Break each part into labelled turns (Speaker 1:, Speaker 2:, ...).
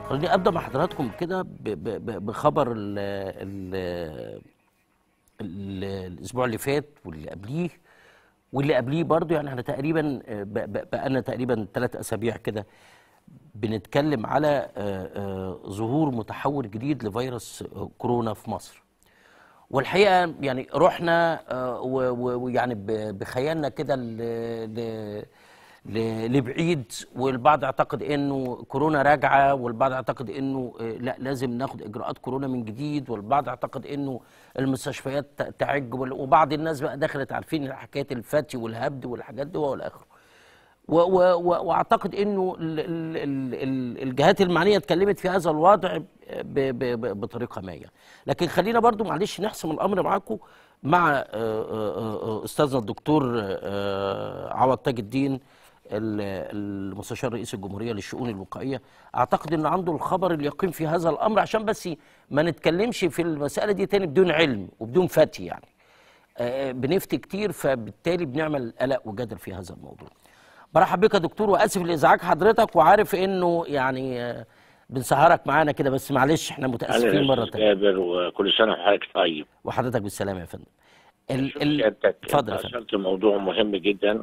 Speaker 1: خليني ابدا مع حضراتكم كده ب- ب- ب- بخبر ال ال ال الاسبوع اللي فات واللي قبليه واللي قبليه برضو يعني احنا تقريبا آه، ب- ب- بقالنا تقريبا ثلاث اسابيع كده بنتكلم على آه، آه، ظهور متحور جديد لفيروس آه، كورونا في مصر والحقيقه يعني رحنا آه، و- و- ويعني ب- بخيالنا كده ل- ل- ل- لبعيد والبعض اعتقد انه كورونا راجعه والبعض اعتقد انه آه، لا لازم ناخد اجراءات كورونا من جديد والبعض اعتقد انه المستشفيات ت- تعج وال- وبعض الناس بقى دخلت عارفين حكايه الفتي والهبد والحاجات دي والى اخره و- و- و- واعتقد انه ال- ال- ال- ال- الجهات المعنيه اتكلمت في هذا الوضع ب- ب- ب- بطريقه ما يعني. لكن خلينا برضو معلش نحسم الامر معاكم مع آه، آه، آه، استاذنا الدكتور آه، عوض تاج الدين ال- المستشار رئيس الجمهوريه للشؤون الوقائيه اعتقد ان عنده الخبر اليقين في هذا الامر عشان بس ما نتكلمش في المساله دي تاني بدون علم وبدون فتي يعني آه، بنفتي كتير فبالتالي بنعمل قلق وجدل في هذا الموضوع برحب بك يا دكتور واسف لازعاج حضرتك وعارف انه يعني آه، بنسهرك معانا كده بس معلش احنا متاسفين مره
Speaker 2: أستاذ
Speaker 1: تانية
Speaker 2: جابر وكل سنة وحضرتك طيب
Speaker 1: وحضرتك بالسلامه يا فندم ال
Speaker 2: شوف
Speaker 1: ال
Speaker 2: سيادتك
Speaker 1: اتفضل يا
Speaker 2: أنت
Speaker 1: فندم
Speaker 2: أثرت موضوع مهم جدا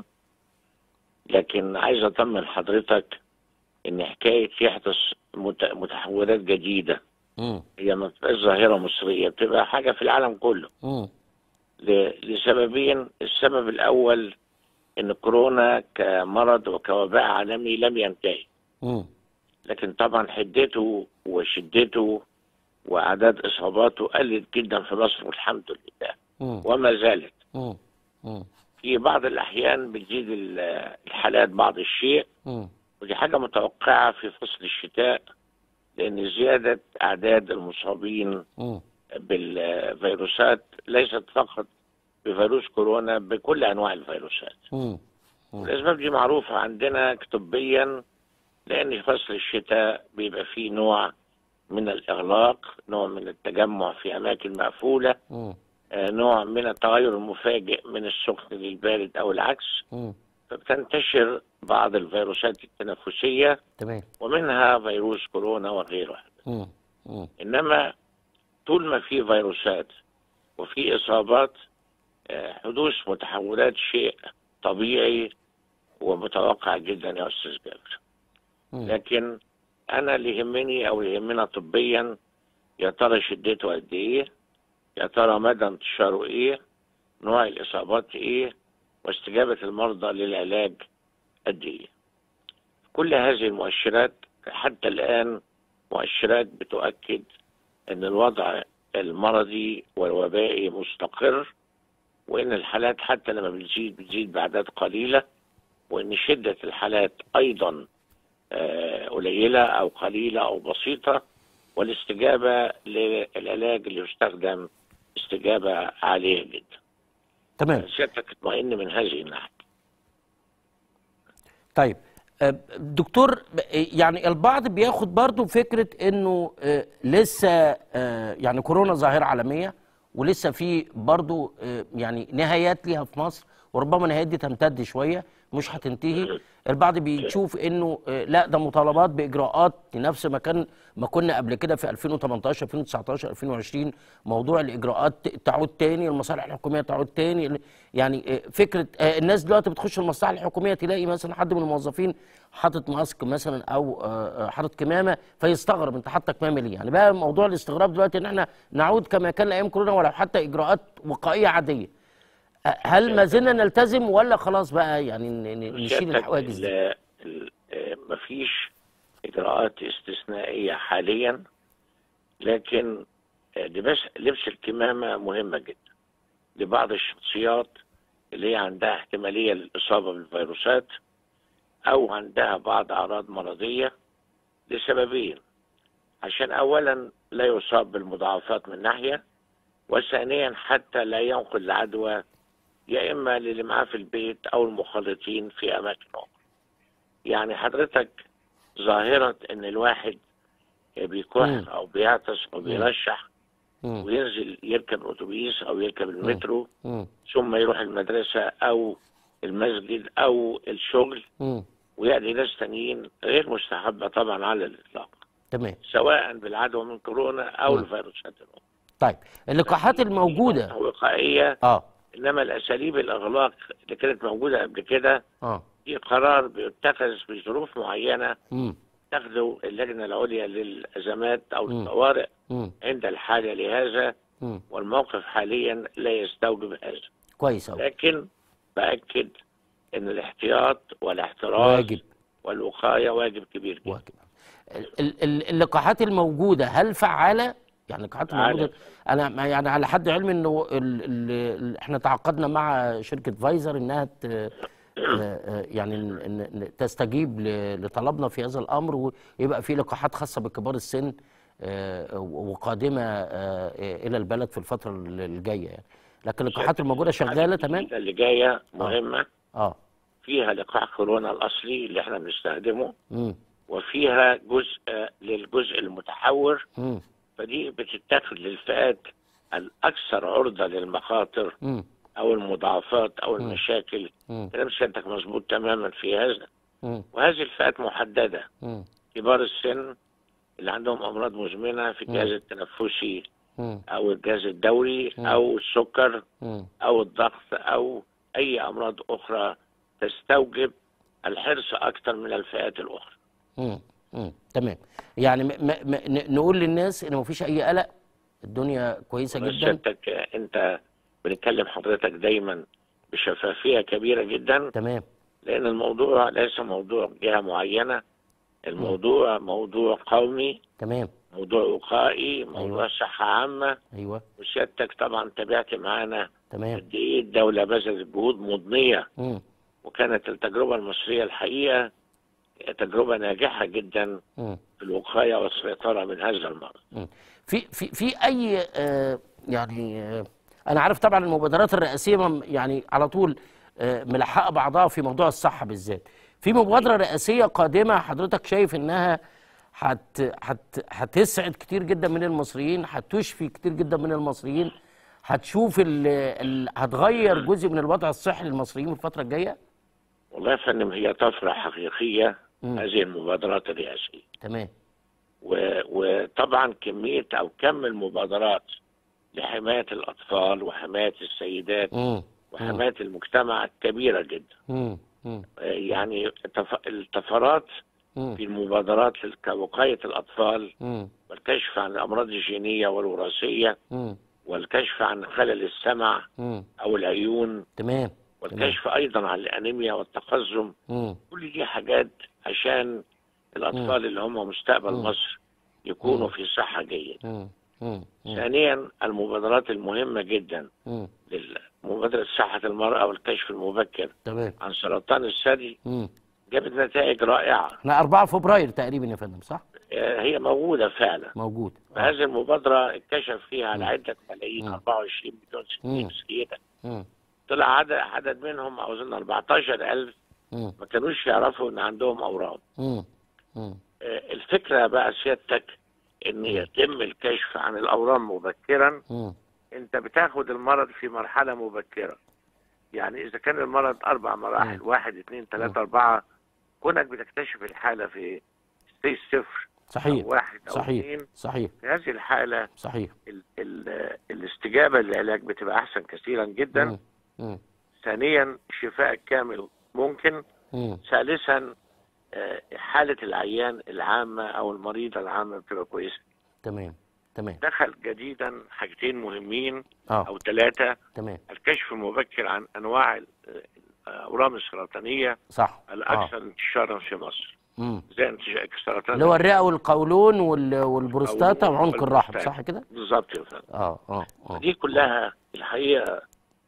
Speaker 2: لكن عايز أطمن حضرتك إن حكاية يحدث مت- متحورات جديدة
Speaker 1: مم،
Speaker 2: هي ما بتبقاش ظاهرة مصرية بتبقى حاجة في العالم كله
Speaker 1: مم،
Speaker 2: ل- لسببين السبب الأول إن كورونا كمرض وكوباء عالمي لم ينتهي
Speaker 1: مم،
Speaker 2: لكن طبعا حدته وشدته وأعداد إصاباته قلت جدا في مصر والحمد لله
Speaker 1: مم،
Speaker 2: وما زالت
Speaker 1: مم، مم،
Speaker 2: في بعض الأحيان بتزيد ال- الحالات بعض الشيء
Speaker 1: مم،
Speaker 2: ودي حاجة متوقعة في فصل الشتاء لأن زيادة أعداد المصابين
Speaker 1: مم،
Speaker 2: بالفيروسات ليست فقط بفيروس كورونا بكل أنواع الفيروسات
Speaker 1: مم،
Speaker 2: الأسباب دي معروفة عندنا طبيا لأن في فصل الشتاء بيبقى فيه نوع من الإغلاق نوع من التجمع في أماكن مقفولة
Speaker 1: مم،
Speaker 2: آه، نوع من التغير المفاجئ من السخن للبارد أو العكس
Speaker 1: مم،
Speaker 2: فبتنتشر بعض الفيروسات التنفسية
Speaker 1: تمام
Speaker 2: ومنها فيروس كورونا وغيرها
Speaker 1: مم، مم،
Speaker 2: إنما طول ما في فيروسات وفي إصابات آه، حدوث متحولات شيء طبيعي ومتوقع جدا يا أستاذ جابر
Speaker 1: مم،
Speaker 2: لكن أنا اللي يهمني أو يهمنا طبيا يا ترى شدته قد إيه يا ترى مدى انتشاره إيه نوع الإصابات إيه واستجابة المرضى للعلاج قد إيه كل هذه المؤشرات حتى الآن مؤشرات بتؤكد أن الوضع المرضي والوبائي مستقر وأن الحالات حتى لما بتزيد بتزيد بأعداد قليلة وأن شدة الحالات أيضا آه، قليلة أو قليلة أو بسيطة والاستجابة للعلاج اللي يستخدم استجابة عالية جدا
Speaker 1: تمام
Speaker 2: سيادتك اطمئن من هذه الناحية
Speaker 1: طيب آه، دكتور ب- يعني البعض بياخد برضو فكرة انه آه، لسه آه، يعني كورونا ظاهرة عالمية ولسه في برضو آه، يعني نهايات ليها في مصر وربما النهايات دي تمتد شوية مش هتنتهي البعض بيشوف انه آه، لا ده مطالبات باجراءات نفس ما كان ما كنا قبل كده في 2018 2019 2020 موضوع الاجراءات تعود تاني المصالح الحكوميه تعود تاني يعني آه، فكره آه، الناس دلوقتي بتخش المصلحه الحكوميه تلاقي مثلا حد من الموظفين حاطط ماسك مثلا او آه، آه، حاطط كمامه فيستغرب انت حاطط كمامه ليه يعني بقى موضوع الاستغراب دلوقتي ان احنا نعود كما كان ايام كورونا ولو حتى اجراءات وقائيه عاديه آه، هل ما زلنا نلتزم ولا خلاص بقى يعني ن- ن- نشيل
Speaker 2: سيادتك
Speaker 1: الحواجز دي
Speaker 2: ال- ال- آه، مفيش إجراءات استثنائية حاليا لكن آه، لبس لبس الكمامة مهمة جدا لبعض الشخصيات اللي هي عندها احتمالية للإصابة بالفيروسات أو عندها بعض أعراض مرضية لسببين عشان أولا لا يصاب بالمضاعفات من ناحية وثانيا حتى لا ينقل العدوى يا إما للي معاه في البيت أو المخالطين في أماكن أخرى يعني حضرتك ظاهرة إن الواحد
Speaker 1: مم.
Speaker 2: بيكح أو بيعطس أو بيرشح
Speaker 1: مم.
Speaker 2: وينزل يركب أتوبيس أو يركب المترو
Speaker 1: مم.
Speaker 2: ثم يروح المدرسة أو المسجد أو الشغل
Speaker 1: مم.
Speaker 2: ويأتي ناس تانيين غير مستحبة طبعا على الإطلاق
Speaker 1: تمام
Speaker 2: سواء بالعدوى من كورونا او الفيروسات الاخرى
Speaker 1: طيب اللقاحات الموجوده
Speaker 2: وقائيه
Speaker 1: اه
Speaker 2: انما الاساليب الاغلاق اللي كانت موجوده قبل كده
Speaker 1: اه
Speaker 2: دي قرار بيتخذ بظروف معينه
Speaker 1: امم
Speaker 2: تاخذه اللجنه العليا للازمات او
Speaker 1: مم.
Speaker 2: الطوارئ
Speaker 1: امم
Speaker 2: عند الحاجه لهذا
Speaker 1: امم
Speaker 2: والموقف حاليا لا يستوجب هذا
Speaker 1: كويس قوي
Speaker 2: لكن باكد ان الاحتياط والاحتراز
Speaker 1: واجب
Speaker 2: والوقايه واجب كبير جدا
Speaker 1: واجب ال- ال- ال- اللقاحات الموجوده هل فعاله؟ يعني اللقاحات
Speaker 2: فعالة.
Speaker 1: الموجوده انا ما- يعني على حد علمي انه ال ال ال احنا تعاقدنا مع شركه فايزر انها ت آه، آه، يعني ن- ن- ن- تستجيب ل- لطلبنا في هذا الامر ويبقى في لقاحات خاصه بكبار السن آه، وقادمه آه، الى البلد في الفتره الجايه يعني لكن اللقاحات الموجوده شغاله تمام؟
Speaker 2: اللي جايه مهمه
Speaker 1: اه
Speaker 2: فيها لقاح كورونا الاصلي اللي احنا بنستخدمه
Speaker 1: امم
Speaker 2: وفيها جزء للجزء المتحور
Speaker 1: امم
Speaker 2: فدي بتتاخد للفئات الاكثر عرضه للمخاطر
Speaker 1: امم
Speaker 2: او المضاعفات او المشاكل
Speaker 1: مم.
Speaker 2: كلام سيادتك مظبوط تماما في هذا
Speaker 1: امم
Speaker 2: وهذه الفئات محدده
Speaker 1: امم
Speaker 2: كبار السن اللي عندهم امراض مزمنه في الجهاز التنفسي
Speaker 1: امم
Speaker 2: او الجهاز الدوري او السكر
Speaker 1: امم
Speaker 2: او الضغط او اي امراض اخرى تستوجب الحرص اكثر من الفئات الاخرى
Speaker 1: امم امم تمام يعني م م م ن- نقول للناس ان مفيش اي قلق الدنيا كويسه
Speaker 2: بس
Speaker 1: جدا
Speaker 2: سيادتك انت بنتكلم حضرتك دايما بشفافيه كبيره جدا
Speaker 1: تمام
Speaker 2: لان الموضوع ليس موضوع جهه معينه الموضوع موضوع قومي
Speaker 1: تمام
Speaker 2: موضوع وقائي موضوع
Speaker 1: أيوة.
Speaker 2: صحه عامه
Speaker 1: ايوه
Speaker 2: وسيادتك طبعا تابعت معانا
Speaker 1: تمام
Speaker 2: قد ايه الدوله بذلت جهود مضنيه
Speaker 1: امم
Speaker 2: وكانت التجربه المصريه الحقيقه تجربه ناجحه جدا
Speaker 1: امم
Speaker 2: في الوقايه والسيطره من هذا المرض.
Speaker 1: مم. في في في اي آه يعني آه انا عارف طبعا المبادرات الرئاسيه مم- يعني على طول آه ملحقه بعضها في موضوع الصحه بالذات في مبادره رئاسيه قادمه حضرتك شايف انها هت هت هتسعد كتير جدا من المصريين هتشفي كتير جدا من المصريين هتشوف ال ال هتغير جزء من الوضع الصحي للمصريين في الفتره الجايه
Speaker 2: والله يا فندم هي طفره حقيقيه
Speaker 1: مم.
Speaker 2: هذه المبادرات الرئاسيه.
Speaker 1: تمام
Speaker 2: و- وطبعا كميه او كم المبادرات لحمايه الاطفال وحمايه السيدات
Speaker 1: امم
Speaker 2: وحمايه المجتمع كبيره جدا.
Speaker 1: امم امم
Speaker 2: آه، يعني التف- الطفرات
Speaker 1: امم
Speaker 2: في المبادرات كوقايه الاطفال
Speaker 1: امم
Speaker 2: والكشف عن الامراض الجينيه والوراثيه
Speaker 1: امم
Speaker 2: والكشف عن خلل السمع
Speaker 1: امم
Speaker 2: او العيون
Speaker 1: تمام
Speaker 2: والكشف ايضا عن الانيميا والتقزم
Speaker 1: امم
Speaker 2: كل دي حاجات عشان الاطفال اللي هم مستقبل
Speaker 1: مم.
Speaker 2: مصر يكونوا في صحه جيده.
Speaker 1: امم امم
Speaker 2: ثانيا المبادرات المهمه جدا
Speaker 1: امم
Speaker 2: مبادره صحه المراه والكشف المبكر
Speaker 1: تمام
Speaker 2: عن سرطان الثدي
Speaker 1: امم
Speaker 2: جابت نتائج رائعه
Speaker 1: احنا 4 فبراير تقريبا يا فندم صح؟
Speaker 2: آه، هي موجوده فعلا.
Speaker 1: موجود آه.
Speaker 2: هذه المبادره اتكشف فيها على عده ملايين
Speaker 1: مم.
Speaker 2: 24 مليون
Speaker 1: مم.
Speaker 2: سيده
Speaker 1: مم.
Speaker 2: طلع عدد عدد منهم اظن 14000
Speaker 1: مم.
Speaker 2: ما كانوش يعرفوا ان عندهم اورام.
Speaker 1: مم. مم.
Speaker 2: آه، الفكره بقى سيادتك ان يتم الكشف عن الاورام مبكرا
Speaker 1: مم.
Speaker 2: انت بتاخد المرض في مرحله مبكره. يعني اذا كان المرض اربع مراحل واحد اثنين ثلاثه اربعه كونك بتكتشف الحاله في ستيج صفر
Speaker 1: صحيح
Speaker 2: أو واحد او
Speaker 1: صحيح
Speaker 2: اثنين
Speaker 1: صحيح
Speaker 2: في هذه الحاله
Speaker 1: صحيح
Speaker 2: ال ال الاستجابه للعلاج بتبقى احسن كثيرا جدا.
Speaker 1: مم. مم.
Speaker 2: ثانيا الشفاء الكامل ممكن.
Speaker 1: مم.
Speaker 2: ثالثا آه، حالة العيان العامة أو المريضة العامة بتبقى كويسة
Speaker 1: تمام تمام
Speaker 2: دخل جديدا حاجتين مهمين
Speaker 1: اه
Speaker 2: أو ثلاثة
Speaker 1: تمام
Speaker 2: الكشف المبكر عن أنواع ال- الأورام السرطانية
Speaker 1: صح
Speaker 2: الأكثر انتشارا في مصر
Speaker 1: مم.
Speaker 2: زي انتشار سرطان
Speaker 1: اللي هو الرئه والقولون وال- والبروستاتا
Speaker 2: أو-
Speaker 1: وعنق الرحم
Speaker 2: والبروستاتا.
Speaker 1: صح كده؟
Speaker 2: بالظبط يا فندم
Speaker 1: اه اه اه
Speaker 2: دي كلها الحقيقة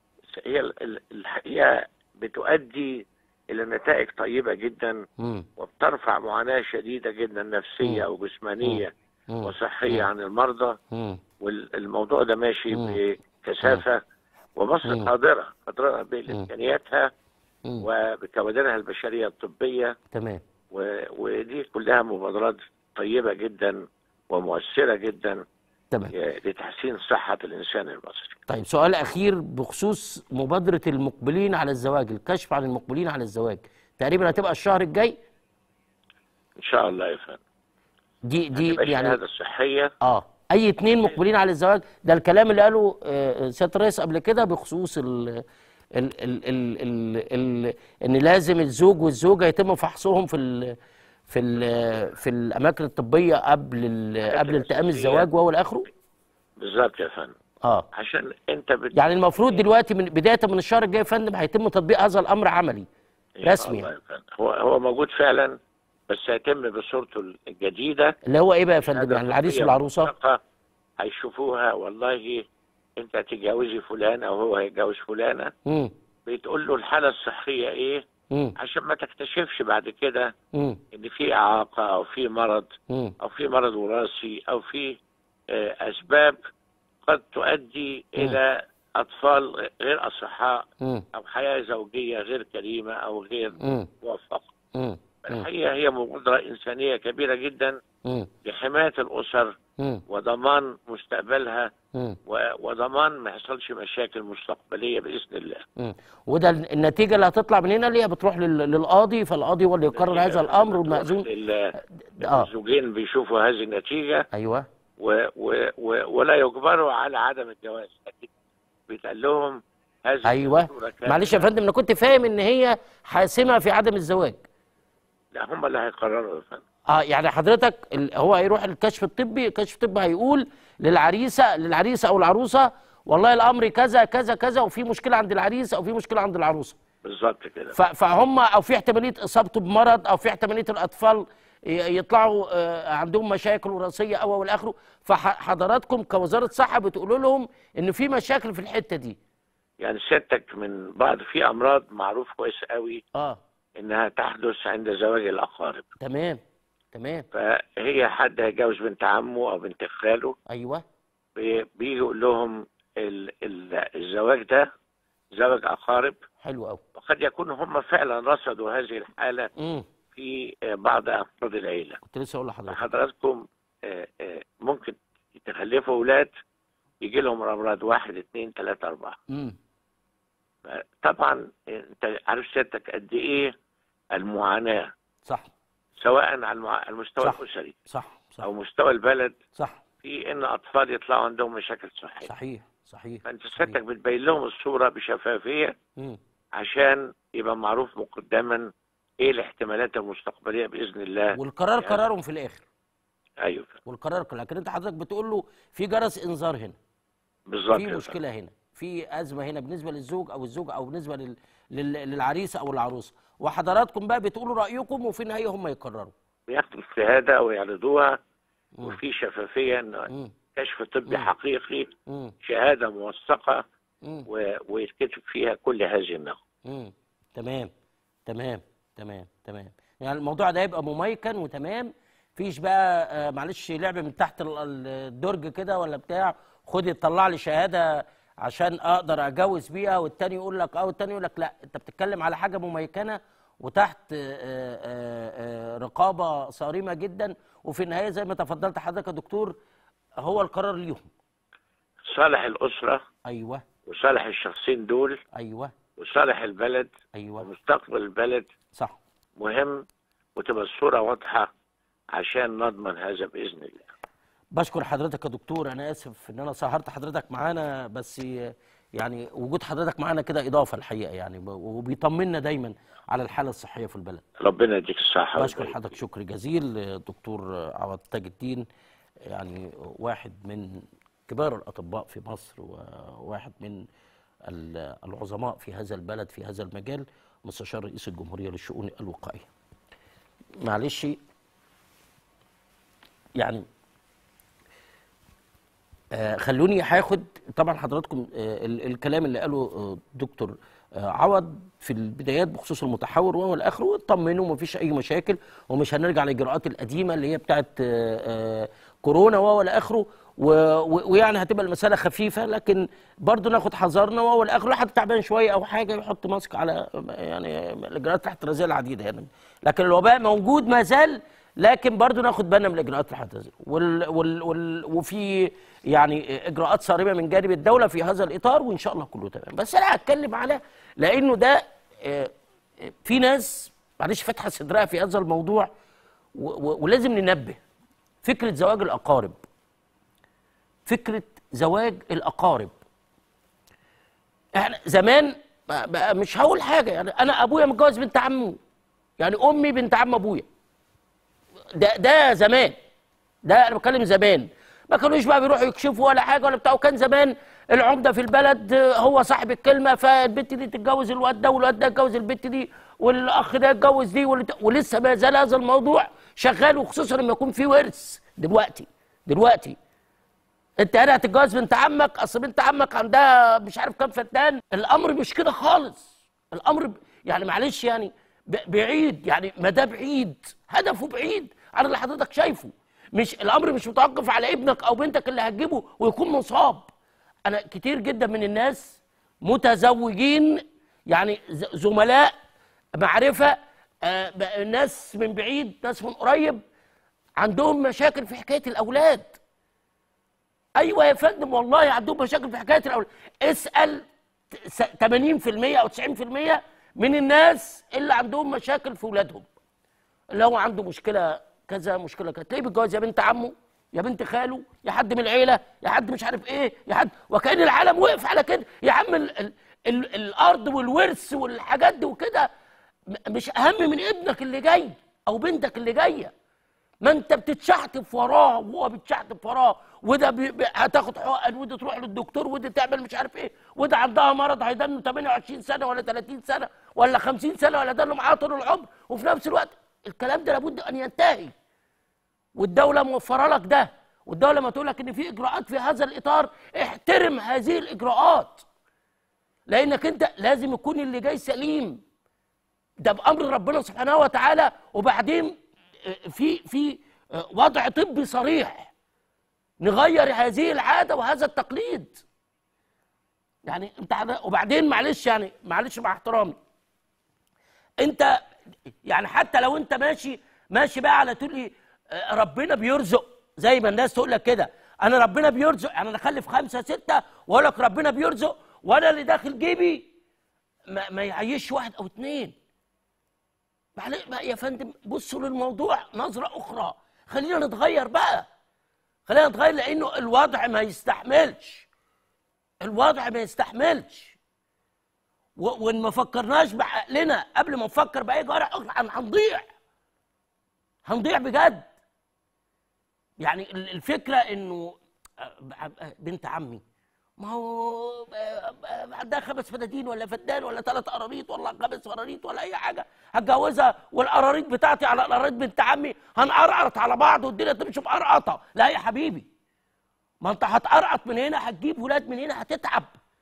Speaker 2: هي ال- ال- الحقيقة بتؤدي إلى نتائج طيبة جدا
Speaker 1: مم.
Speaker 2: وبترفع معاناة شديدة جدا نفسية
Speaker 1: مم.
Speaker 2: وجسمانية
Speaker 1: مم.
Speaker 2: وصحية عن المرضى
Speaker 1: مم.
Speaker 2: والموضوع ده ماشي
Speaker 1: مم.
Speaker 2: بكثافة ومصر
Speaker 1: مم.
Speaker 2: قادرة قادرة بإمكانياتها
Speaker 1: مم.
Speaker 2: وبكوادرها البشرية الطبية
Speaker 1: تمام
Speaker 2: و- ودي كلها مبادرات طيبة جدا ومؤثرة جدا
Speaker 1: تمام
Speaker 2: لتحسين صحة الإنسان المصري
Speaker 1: طيب سؤال اخير بخصوص مبادره المقبلين على الزواج الكشف عن المقبلين على الزواج تقريبا هتبقى الشهر الجاي
Speaker 2: إن شاء الله يا فندم
Speaker 1: دي دي
Speaker 2: تبقى
Speaker 1: يعني
Speaker 2: شهاده صحيه
Speaker 1: اه اي اتنين مقبلين على الزواج ده الكلام اللي قاله آه، سياده الرئيس قبل كده بخصوص ال ال ال ال ال ال ان لازم الزوج والزوجه يتم فحصهم في ال في ال في الاماكن الطبيه قبل ال قبل التئام الزواج وهو الاخره
Speaker 2: بالظبط يا فندم
Speaker 1: اه
Speaker 2: عشان انت بت...
Speaker 1: يعني المفروض دلوقتي من بدايه من الشهر الجاي يا فندم هيتم تطبيق هذا الامر عملي
Speaker 2: إن شاء
Speaker 1: رسمي
Speaker 2: الله يا فندم. هو هو موجود فعلا بس هيتم بصورته الجديده
Speaker 1: اللي هو ايه بقى يا فندم
Speaker 2: هذا
Speaker 1: يعني العريس
Speaker 2: طبية
Speaker 1: والعروسه
Speaker 2: موثقة هيشوفوها والله انت هتتجوزي فلان او هو هيتجوز فلانه
Speaker 1: امم
Speaker 2: بتقول له الحاله الصحيه ايه
Speaker 1: امم
Speaker 2: عشان ما تكتشفش بعد كده
Speaker 1: امم
Speaker 2: ان في اعاقه او في مرض
Speaker 1: امم
Speaker 2: او في مرض وراثي او في آه، اسباب قد تؤدي الى اطفال غير اصحاء
Speaker 1: امم
Speaker 2: او حياه زوجيه غير كريمه او غير
Speaker 1: امم
Speaker 2: موفقه
Speaker 1: امم
Speaker 2: الحقيقه هي مبادره انسانيه كبيره جدا
Speaker 1: امم
Speaker 2: لحمايه الاسر
Speaker 1: امم
Speaker 2: وضمان مستقبلها
Speaker 1: امم
Speaker 2: و- وضمان ما يحصلش مشاكل مستقبليه باذن الله
Speaker 1: مم. وده ال- النتيجه اللي هتطلع من هنا اللي هي بتروح لل- للقاضي فالقاضي هو اللي يقرر هذا الامر والمأذون
Speaker 2: ال-
Speaker 1: اه
Speaker 2: الزوجين بيشوفوا هذه النتيجه
Speaker 1: ايوه
Speaker 2: و و و ولا يجبروا على عدم الجواز لكن بيتقال لهم هذه
Speaker 1: ايوه
Speaker 2: الصورة كانت-
Speaker 1: معلش يا فندم انا كنت فاهم ان هي حاسمه في عدم الزواج
Speaker 2: لا هم اللي هيقرروا يا فندم
Speaker 1: اه يعني حضرتك ال- هو هيروح الكشف الطبي الكشف الطبي هيقول للعريسه للعريسه او العروسه والله الامر كذا كذا كذا وفي مشكله عند العريس او في مشكله عند العروسه
Speaker 2: بالظبط كده
Speaker 1: ف- فهم او في احتماليه اصابته بمرض او في احتماليه الاطفال ي- يطلعوا آه، عندهم مشاكل وراثيه او او الى اخره فحضراتكم كوزاره صحه بتقولوا لهم ان في مشاكل في الحته دي
Speaker 2: يعني سيادتك من بعض في امراض معروف كويس قوي
Speaker 1: اه
Speaker 2: انها تحدث عند زواج الاقارب
Speaker 1: تمام تمام
Speaker 2: فهي حد هيتجوز بنت عمه او بنت خاله
Speaker 1: ايوه
Speaker 2: بي- بيجي يقول لهم ال ال الزواج ده زواج اقارب
Speaker 1: حلو قوي
Speaker 2: وقد يكون هم فعلا رصدوا هذه الحاله
Speaker 1: امم
Speaker 2: في آه، بعض افراد العيله
Speaker 1: كنت لسه اقول لحضرتك
Speaker 2: حضراتكم آه، آه، ممكن تخلفوا اولاد يجي لهم امراض واحد اثنين ثلاثه اربعه
Speaker 1: امم
Speaker 2: طبعا انت عارف سيادتك قد ايه المعاناه
Speaker 1: صح
Speaker 2: سواء على المع- المستوى
Speaker 1: صح.
Speaker 2: الاسري
Speaker 1: صح صح
Speaker 2: او مستوى البلد
Speaker 1: صح
Speaker 2: في ان اطفال يطلعوا عندهم مشاكل صحيه
Speaker 1: صحيح صحيح
Speaker 2: فانت
Speaker 1: صحيح.
Speaker 2: سيادتك بتبين لهم الصوره بشفافيه
Speaker 1: مم.
Speaker 2: عشان يبقى معروف مقدما ايه الاحتمالات المستقبليه باذن الله
Speaker 1: والقرار
Speaker 2: يعني-
Speaker 1: قرارهم في الاخر
Speaker 2: ايوه
Speaker 1: والقرار قرار لكن انت حضرتك بتقول له في جرس انذار هنا
Speaker 2: بالظبط
Speaker 1: في
Speaker 2: كده.
Speaker 1: مشكله هنا في ازمه هنا بالنسبه للزوج او الزوجه او بالنسبه لل... لل... للعريس او العروسه وحضراتكم بقى بتقولوا رايكم وفي النهايه هم يقرروا
Speaker 2: بياخدوا الشهاده ويعرضوها
Speaker 1: مم.
Speaker 2: وفي شفافيه ان
Speaker 1: مم.
Speaker 2: كشف طبي
Speaker 1: مم.
Speaker 2: حقيقي
Speaker 1: مم.
Speaker 2: شهاده موثقه
Speaker 1: مم.
Speaker 2: و- ويتكتب فيها كل هذه النقط
Speaker 1: مم. تمام تمام تمام تمام يعني الموضوع ده يبقى مميكن وتمام فيش بقى آه، معلش لعب من تحت ال- ال- الدرج كده ولا بتاع خد طلع لي شهاده عشان اقدر اتجوز بيها والتاني يقول لك اه والتاني يقول لك لا انت بتتكلم على حاجه مميكنه وتحت آه، آه، آه، رقابه صارمه جدا وفي النهايه زي ما تفضلت حضرتك يا دكتور هو القرار ليهم
Speaker 2: صالح الاسره
Speaker 1: ايوه
Speaker 2: وصالح الشخصين دول
Speaker 1: ايوه
Speaker 2: وصالح البلد
Speaker 1: ايوه
Speaker 2: ومستقبل البلد
Speaker 1: صح
Speaker 2: مهم وتبقى الصوره واضحه عشان نضمن هذا باذن الله
Speaker 1: بشكر حضرتك يا دكتور انا اسف ان انا سهرت حضرتك معانا بس يعني وجود حضرتك معانا كده اضافه الحقيقه يعني وبيطمنا دايما على الحاله الصحيه في البلد
Speaker 2: ربنا يديك الصحه
Speaker 1: بشكر
Speaker 2: والبركة.
Speaker 1: حضرتك شكر جزيل دكتور عوض تاج الدين يعني واحد من كبار الاطباء في مصر وواحد من ال- العظماء في هذا البلد في هذا المجال مستشار رئيس الجمهوريه للشؤون الوقائيه معلش يعني آه، خلوني هاخد طبعا حضراتكم آه، ال- الكلام اللي قاله آه، دكتور آه، عوض في البدايات بخصوص المتحور وهو الاخر واطمنوا ومفيش اي مشاكل ومش هنرجع للاجراءات القديمه اللي هي بتاعت آه، آه، كورونا وهو الاخر ويعني هتبقى المساله خفيفه لكن برضو ناخد حذرنا وهو الاخر حد تعبان شويه او حاجه يحط ماسك على يعني الاجراءات الاحترازيه العديده يعني لكن الوباء موجود ما زال لكن برضو ناخد بالنا من الاجراءات الاحترازيه وال وال وال وفي يعني اجراءات صارمه من جانب الدوله في هذا الاطار وان شاء الله كله تمام بس انا هتكلم على لانه ده آه، آه، في ناس معلش فاتحه صدرها في هذا الموضوع و- و- ولازم ننبه فكره زواج الاقارب فكره زواج الاقارب احنا زمان بقى- بقى مش هقول حاجه يعني انا ابويا متجوز بنت عمه يعني امي بنت عم ابويا ده ده زمان ده انا بتكلم زمان ما كانوش بقى بيروحوا يكشفوا ولا حاجه ولا بتاع وكان زمان العمده في البلد هو صاحب الكلمه فالبنت دي تتجوز الواد ده والواد ده يتجوز البنت دي والاخ ده يتجوز دي والت- ولسه ما زال هذا الموضوع شغال وخصوصا لما يكون في ورث دلوقتي دلوقتي انت هنا هتتجوز بنت عمك اصل بنت عمك عندها مش عارف كام فتان الامر مش كده خالص الامر ب- يعني معلش يعني ب- بعيد يعني ما ده بعيد هدفه بعيد عن اللي حضرتك شايفه مش الامر مش متوقف على ابنك او بنتك اللي هتجيبه ويكون مصاب انا كتير جدا من الناس متزوجين يعني ز- زملاء معرفه آه، بقى ناس من بعيد ناس من قريب عندهم مشاكل في حكايه الاولاد ايوه يا فندم والله عندهم مشاكل في حكايه الاولاد اسال س- 80% او 90% من الناس اللي عندهم مشاكل في اولادهم اللي هو عنده مشكله كذا مشكله كذا تلاقيه بيتجوز يا بنت عمه يا بنت خاله يا حد من العيله يا حد مش عارف ايه يا حد وكان العالم وقف على كده يا عم ال ال ال الارض والورث والحاجات دي وكده م- مش اهم من ابنك اللي جاي او بنتك اللي جايه ما انت بتتشحتف وراه وهو بيتشحتف وراه وده بي... بي... هتاخد حقن وده تروح للدكتور وده تعمل مش عارف ايه وده عندها مرض هيدنه 28 سنه ولا 30 سنه ولا 50 سنه ولا دنه معاه طول العمر وفي نفس الوقت الكلام ده لابد ان ينتهي والدوله موفره لك ده والدوله ما تقول لك ان في اجراءات في هذا الاطار احترم هذه الاجراءات لانك انت لازم يكون اللي جاي سليم ده بامر ربنا سبحانه وتعالى وبعدين آه، في في آه، وضع طبي صريح نغير هذه العاده وهذا التقليد يعني انت عاد- وبعدين معلش يعني معلش مع احترامي انت يعني حتى لو انت ماشي ماشي بقى على تقول لي آه، ربنا بيرزق زي ما الناس تقول لك كده انا ربنا بيرزق يعني انا اخلف خمسه سته واقول لك ربنا بيرزق وانا اللي داخل جيبي ما, ما يعيش واحد او اتنين معلش بقى يا فندم بصوا للموضوع نظرة أخرى خلينا نتغير بقى خلينا نتغير لأنه الوضع ما يستحملش الوضع ما يستحملش و- وإن ما فكرناش بعقلنا قبل ما نفكر بأي جرح أخرى هن- هنضيع هنضيع بجد يعني ال- الفكرة إنه آه، آه، بنت عمي ما هو آه، آه، عندها خمس فدادين ولا فدان ولا ثلاث قراريط ولا خمس قراريط ولا اي حاجه هتجوزها والقراريط بتاعتي على قراريط بنت عمي هنقرقط على بعض والدنيا تمشي بقرقطه لا يا حبيبي ما انت هتقرقط من هنا هتجيب ولاد من هنا هتتعب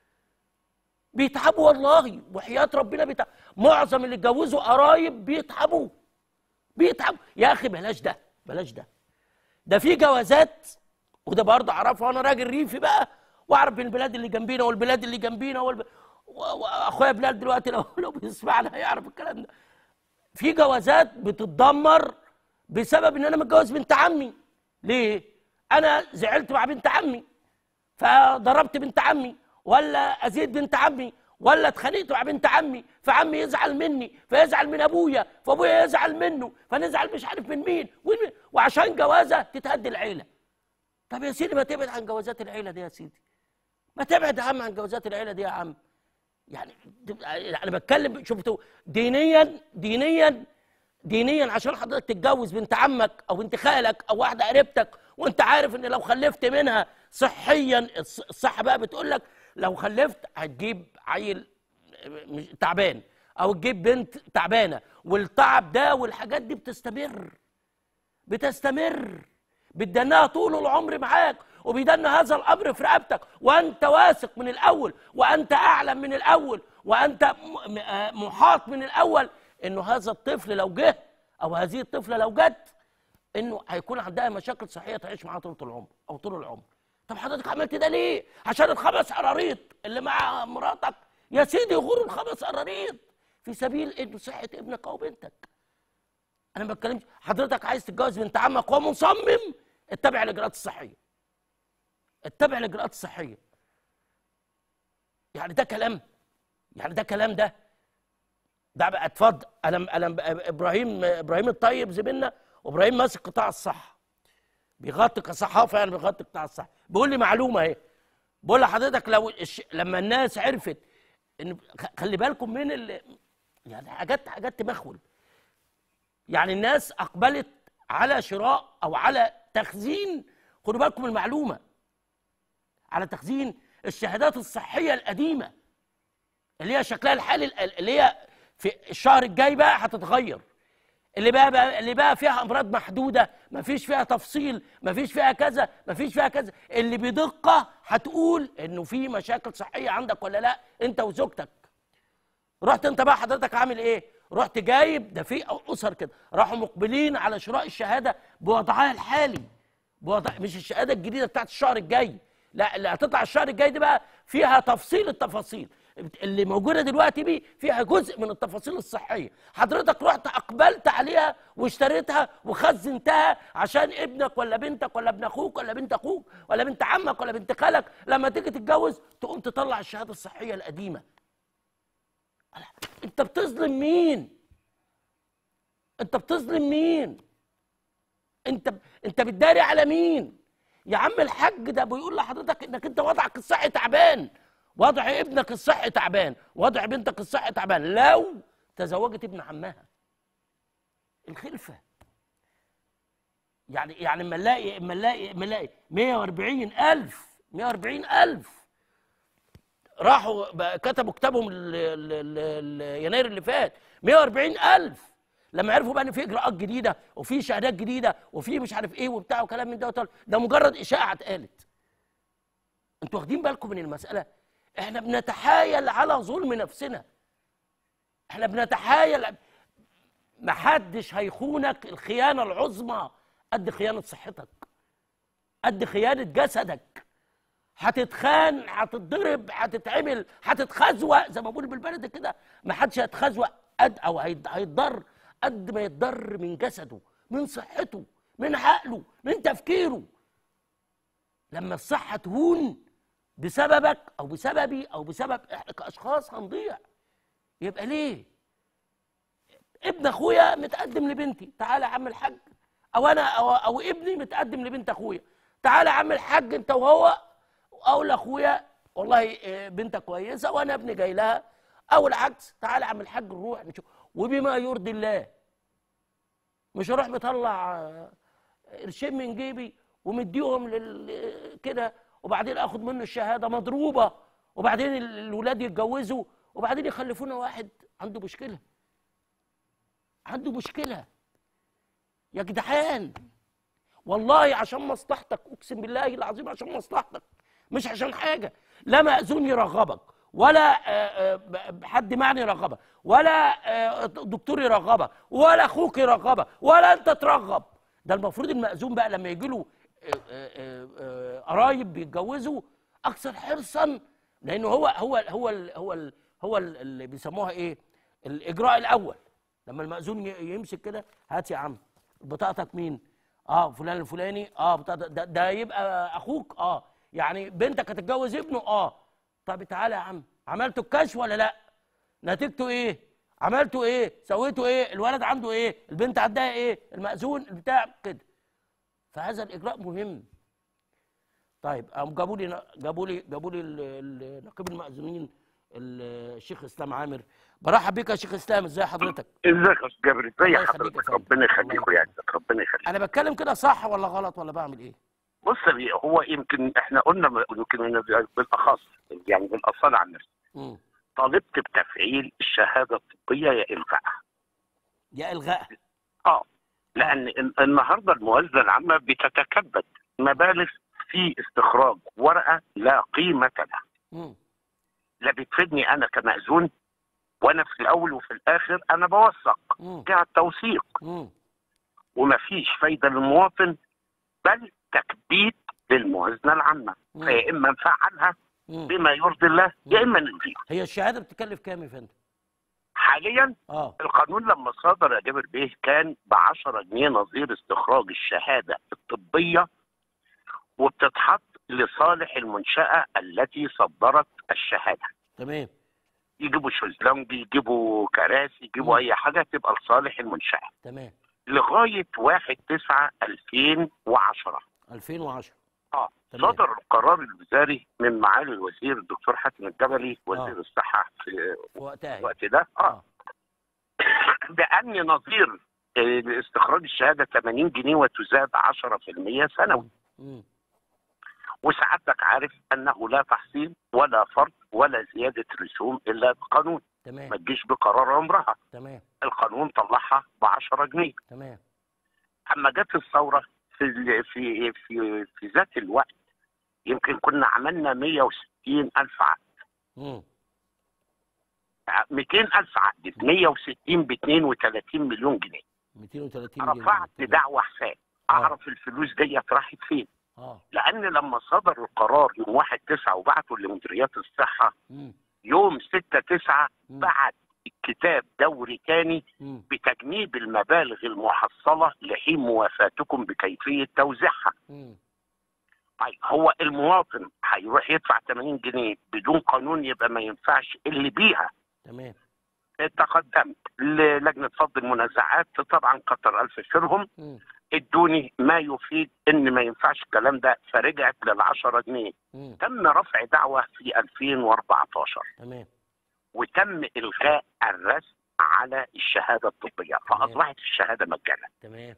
Speaker 1: بيتعبوا والله وحياه ربنا بيتعب معظم اللي اتجوزوا قرايب بيتعبوا بيتعبوا يا اخي بلاش ده بلاش ده ده في جوازات وده برضه اعرفه انا راجل ريفي بقى واعرف من البلاد اللي جنبينا والبلاد اللي جنبينا والب... و- واخويا بلال دلوقتي لو لو بيسمعنا هيعرف الكلام ده في جوازات بتتدمر بسبب ان انا متجوز بنت عمي ليه انا زعلت مع بنت عمي فضربت بنت عمي ولا اذيت بنت عمي ولا اتخانقت مع بنت عمي فعمي يزعل مني فيزعل من ابويا فابويا يزعل منه فنزعل مش عارف من مين ومين- وعشان جوازه تتهد العيله طب يا سيدي ما تبعد عن جوازات العيله دي يا سيدي ما تبعد يا عم عن جوازات العيله دي يا عم يعني تبقى- انا بتكلم شفتوا دينيا دينيا دينيا عشان حضرتك تتجوز بنت عمك او بنت خالك او واحده قريبتك وانت عارف ان لو خلفت منها صحيا الص- الصحه بقى بتقول لك لو خلفت هتجيب عيل مش- تعبان او تجيب بنت تعبانه والتعب ده والحاجات دي بتستمر بتستمر بتدنها طول العمر معاك وبيدن هذا الامر في رقبتك وانت واثق من الاول وانت اعلم من الاول وانت م- م- آه محاط من الاول انه هذا الطفل لو جه او هذه الطفله لو جت انه هيكون عندها مشاكل صحيه تعيش معاها طول العمر او طول العمر طب حضرتك عملت ده ليه عشان الخمس قراريط اللي مع مراتك يا سيدي غور الخمس قراريط في سبيل انه صحه ابنك او بنتك انا ما بتكلمش حضرتك عايز تتجوز بنت عمك ومصمم اتبع الاجراءات الصحيه اتبع الاجراءات الصحيه يعني ده كلام يعني ده كلام ده ده بقى اتفضل انا انا ابراهيم ابراهيم الطيب زميلنا وابراهيم ماسك قطاع الصحه بيغطي كصحافه يعني بيغطي بتاع الصحه بيقول لي معلومه اهي بقول لحضرتك لو الش... لما الناس عرفت ان خ- خلي بالكم من ال... يعني حاجات حاجات تمخول يعني الناس اقبلت على شراء او على تخزين خدوا بالكم من المعلومه على تخزين الشهادات الصحيه القديمه اللي هي شكلها الحالي ال- اللي هي في الشهر الجاي بقى هتتغير اللي بقى, بقى اللي بقى فيها امراض محدوده ما فيش فيها تفصيل ما فيش فيها كذا ما فيش فيها كذا اللي بدقه هتقول انه في مشاكل صحيه عندك ولا لا انت وزوجتك رحت انت بقى حضرتك عامل ايه رحت جايب ده في اسر كده راحوا مقبلين على شراء الشهاده بوضعها الحالي بوضع مش الشهاده الجديده بتاعت الشهر الجاي لا اللي هتطلع الشهر الجاي دي بقى فيها تفصيل التفاصيل اللي موجوده دلوقتي دي فيها جزء من التفاصيل الصحيه حضرتك رحت اقبلت عليها واشتريتها وخزنتها عشان ابنك ولا بنتك ولا ابن اخوك ولا بنت اخوك ولا بنت عمك ولا بنت خالك لما تيجي تتجوز تقوم تطلع الشهاده الصحيه القديمه انت بتظلم مين انت بتظلم مين انت انت بتداري على مين يا عم الحاج ده بيقول لحضرتك انك انت وضعك الصحي تعبان وضع ابنك الصحي تعبان وضع بنتك الصحي تعبان لو تزوجت ابن عمها الخلفه يعني يعني اما نلاقي اما نلاقي اما نلاقي 140000 140000 راحوا بقى كتبوا كتابهم ال- ال- ال- ال- يناير اللي فات 140 ألف لما عرفوا بقى ان في اجراءات جديده وفي شهادات جديده وفي مش عارف ايه وبتاع وكلام من ده وطل. ده مجرد اشاعه اتقالت انتوا واخدين بالكم من المساله احنا بنتحايل على ظلم نفسنا احنا بنتحايل محدش هيخونك الخيانه العظمى قد خيانه صحتك قد خيانه جسدك هتتخان هتتضرب هتتعمل هتتخزوق زي ما بقول بالبلد كده ما حدش هيتخزوق قد او هيت- هيتضر قد ما يتضر من جسده من صحته من عقله من تفكيره لما الصحة تهون بسببك او بسببي او بسبب احنا كاشخاص هنضيع يبقى ليه ابن اخويا متقدم لبنتي تعالى يا عم الحاج او انا او, أو ابني متقدم لبنت اخويا تعالى يا عم الحاج انت وهو او لاخويا والله آه، بنتك كويسه وانا ابني جاي لها او العكس تعالى يا عم الحاج نروح نشوف وبما يرضي الله مش هروح مطلع آه، قرشين من جيبي ومديهم لل كده وبعدين اخد منه الشهاده مضروبه وبعدين ال- الولاد يتجوزوا وبعدين يخلفونا واحد عنده مشكله عنده مشكله يا جدعان والله عشان مصلحتك اقسم بالله العظيم عشان مصلحتك مش عشان حاجه لا مأذون يرغبك ولا آه، آه، حد معني يرغبك ولا آه، دكتور يرغبك ولا اخوك يرغبك ولا انت ترغب ده المفروض المأذون بقى لما يجي له قرايب بيتجوزوا اكثر حرصا لانه هو هو هو ال- هو ال- هو ال- اللي بيسموها ايه الاجراء الاول لما المأذون ي- يمسك كده هات يا عم بطاقتك مين اه فلان الفلاني اه بطاقتك ده, ده يبقى اخوك اه يعني بنتك هتتجوز ابنه اه طب تعالى يا عم عملتوا الكشف ولا لا نتيجته ايه عملتوا ايه سويتوا ايه الولد عنده ايه البنت عندها ايه المأذون البتاع كده فهذا الاجراء مهم طيب قام جابوا لي جابوا لي جابوا لي ال- ال- نقيب المأذونين ال- الشيخ اسلام عامر برحب بيك يا شيخ اسلام ازي حضرتك
Speaker 3: ازيك يا استاذ جابر ازي
Speaker 1: الله يخليك يا
Speaker 3: حضرتك
Speaker 1: فندم.
Speaker 3: ربنا
Speaker 1: الله
Speaker 3: يخليك ويعزك ربنا يخليك
Speaker 1: انا بتكلم كده صح ولا غلط ولا بعمل ايه
Speaker 3: بص يا بيه، هو يمكن احنا قلنا يمكن أنا بالاخص يعني بالاصاله عن نفسي
Speaker 1: مم.
Speaker 3: طالبت بتفعيل الشهاده الطبيه يا الغائها
Speaker 1: يا الغاء
Speaker 3: اه لان ال- النهارده الموازنه العامه بتتكبد مبالغ في استخراج ورقه لا قيمه لها
Speaker 1: مم.
Speaker 3: لا بتفيدني انا كمأذون وانا في الاول وفي الاخر انا بوثق
Speaker 1: مم.
Speaker 3: جهه توثيق
Speaker 1: مم.
Speaker 3: ومفيش فايده للمواطن بل تكبيد للموازنه العامه
Speaker 1: مم.
Speaker 3: فيا اما نفعلها
Speaker 1: مم.
Speaker 3: بما يرضي الله يا اما نلغيها
Speaker 1: هي الشهاده بتكلف كام يا فندم
Speaker 3: حاليا
Speaker 1: اه
Speaker 3: القانون لما صدر يا جابر بيه كان ب 10 جنيه نظير استخراج الشهاده الطبيه وبتتحط لصالح المنشاه التي صدرت الشهاده
Speaker 1: تمام
Speaker 3: يجيبوا شезлونج يجيبوا كراسي يجيبوا
Speaker 1: مم.
Speaker 3: اي حاجه تبقى لصالح المنشاه
Speaker 1: تمام
Speaker 3: لغايه 1 9 2010
Speaker 1: 2010
Speaker 3: اه
Speaker 1: تمام.
Speaker 3: صدر القرار الوزاري من معالي الوزير الدكتور حاتم الجبلي وزير
Speaker 1: آه.
Speaker 3: الصحه في
Speaker 1: في وقتها
Speaker 3: الوقت ده اه بان نظير آه، لاستخراج الشهاده 80 جنيه وتزاد 10% سنوي
Speaker 1: مم.
Speaker 3: وسعادتك عارف انه لا تحصيل ولا فرض ولا زياده رسوم الا بقانون ما
Speaker 1: تمام
Speaker 3: تجيش بقرار عمرها
Speaker 1: تمام
Speaker 3: القانون طلعها ب 10 جنيه
Speaker 1: تمام
Speaker 3: اما جت الثوره في ال- في في في ذات الوقت يمكن كنا عملنا 160 الف عقد
Speaker 1: مم.
Speaker 3: 200 الف عقد ب 160 ب 32 مليون جنيه
Speaker 1: 230 جنيه
Speaker 3: رفعت
Speaker 1: تمام.
Speaker 3: دعوه حساب اعرف الفلوس ديت راحت فين
Speaker 1: اه
Speaker 3: لان لما صدر القرار يوم 1 9 وبعته لمديريات الصحه
Speaker 1: مم.
Speaker 3: يوم 6 9
Speaker 1: مم.
Speaker 3: بعت الكتاب دوري تاني
Speaker 1: مم.
Speaker 3: بتجنيب المبالغ المحصله لحين موافاتكم بكيفيه توزيعها
Speaker 1: مم.
Speaker 3: طيب هو المواطن هيروح يدفع 80 جنيه بدون قانون يبقى ما ينفعش اللي بيها
Speaker 1: تمام
Speaker 3: تقدمت للجنه فض المنازعات طبعا كتر الف خيرهم
Speaker 1: مم.
Speaker 3: ادوني ما يفيد ان ما ينفعش الكلام ده فرجعت لل 10 جنيه
Speaker 1: مم.
Speaker 3: تم رفع دعوه في 2014
Speaker 1: تمام
Speaker 3: وتم الغاء الرسم على الشهاده الطبيه فاصبحت الشهاده مجانا
Speaker 1: تمام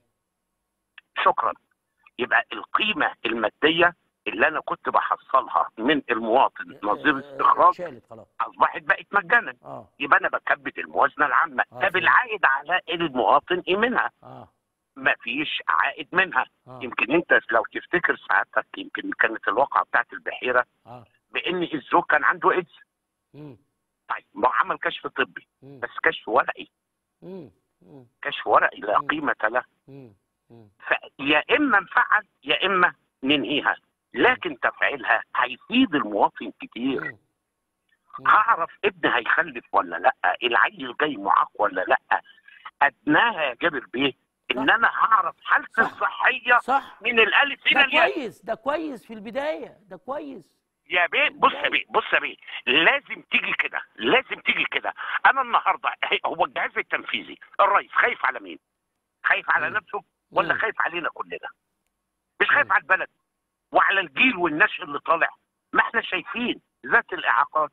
Speaker 3: شكرا يبقى القيمه الماديه اللي انا كنت بحصلها من المواطن نظير
Speaker 1: آه،
Speaker 3: استخراج
Speaker 1: شالت خلاص
Speaker 3: اصبحت بقت مجانا
Speaker 1: اه
Speaker 3: يبقى انا بكبت الموازنه العامه
Speaker 1: آه،
Speaker 3: طب العائد على المواطن ايه منها؟
Speaker 1: اه
Speaker 3: ما فيش عائد منها
Speaker 1: اه
Speaker 3: يمكن انت لو تفتكر سعادتك يمكن كانت الواقعه بتاعت البحيره
Speaker 1: اه
Speaker 3: بان الزوج كان عنده ايدز
Speaker 1: مم.
Speaker 3: طيب ما هو عمل كشف طبي
Speaker 1: مم.
Speaker 3: بس كشف ورقي
Speaker 1: مم. مم.
Speaker 3: كشف ورقي لا
Speaker 1: مم.
Speaker 3: قيمه له
Speaker 1: مم. مم.
Speaker 3: فيا اما نفعل يا اما ننهيها لكن تفعيلها هيفيد المواطن كتير
Speaker 1: مم. مم.
Speaker 3: هعرف ابني هيخلف ولا لا العيل جاي معاق ولا لا ادناها يا جابر بيه ان
Speaker 1: صح.
Speaker 3: انا هعرف حالتي
Speaker 1: صح.
Speaker 3: الصحيه
Speaker 1: صح
Speaker 3: من الالف الى
Speaker 1: ده
Speaker 3: الياء
Speaker 1: كويس ده كويس في البدايه ده كويس
Speaker 3: يا بيه بص يا بيه بص يا بيه لازم تيجي كده لازم تيجي كده انا النهارده هي- هو الجهاز التنفيذي الرئيس خايف على مين؟ خايف على
Speaker 1: مم.
Speaker 3: نفسه ولا
Speaker 1: مم.
Speaker 3: خايف علينا كلنا؟ مش خايف
Speaker 1: مم.
Speaker 3: على البلد وعلى الجيل والنشء اللي طالع ما احنا شايفين ذات الاعاقات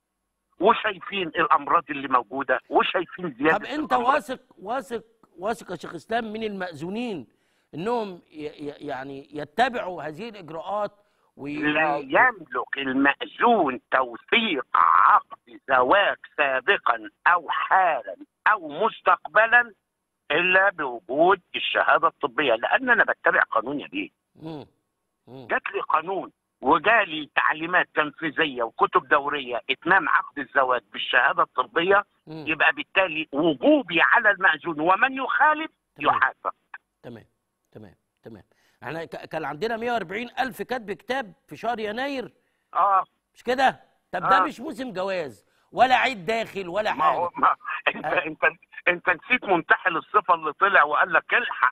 Speaker 3: وشايفين الامراض اللي موجوده وشايفين زياده
Speaker 1: طب انت
Speaker 3: الأمراض.
Speaker 1: واثق واثق واثق يا شيخ اسلام من المأذونين انهم ي- ي- يعني يتبعوا هذه الاجراءات وي...
Speaker 3: لا
Speaker 1: وي-
Speaker 3: يملك المأذون توثيق عقد زواج سابقا أو حالا أو مستقبلا إلا بوجود الشهادة الطبية لأن أنا بتبع قانون يا بيه
Speaker 1: مم. مم.
Speaker 3: جات لي قانون وجالي تعليمات تنفيذية وكتب دورية إتمام عقد الزواج بالشهادة الطبية
Speaker 1: مم.
Speaker 3: يبقى بالتالي وجوبي على المأذون ومن يخالف
Speaker 1: تمام.
Speaker 3: يحاسب
Speaker 1: تمام تمام تمام احنا ك- كان عندنا 140 الف كتب كتاب في شهر يناير
Speaker 3: اه
Speaker 1: مش كده طب ده
Speaker 3: آه.
Speaker 1: مش موسم جواز ولا عيد داخل ولا
Speaker 3: ما هو
Speaker 1: حاجه
Speaker 3: ما انت
Speaker 1: آه.
Speaker 3: انت انت نسيت منتحل الصفه اللي طلع وقال لك الحق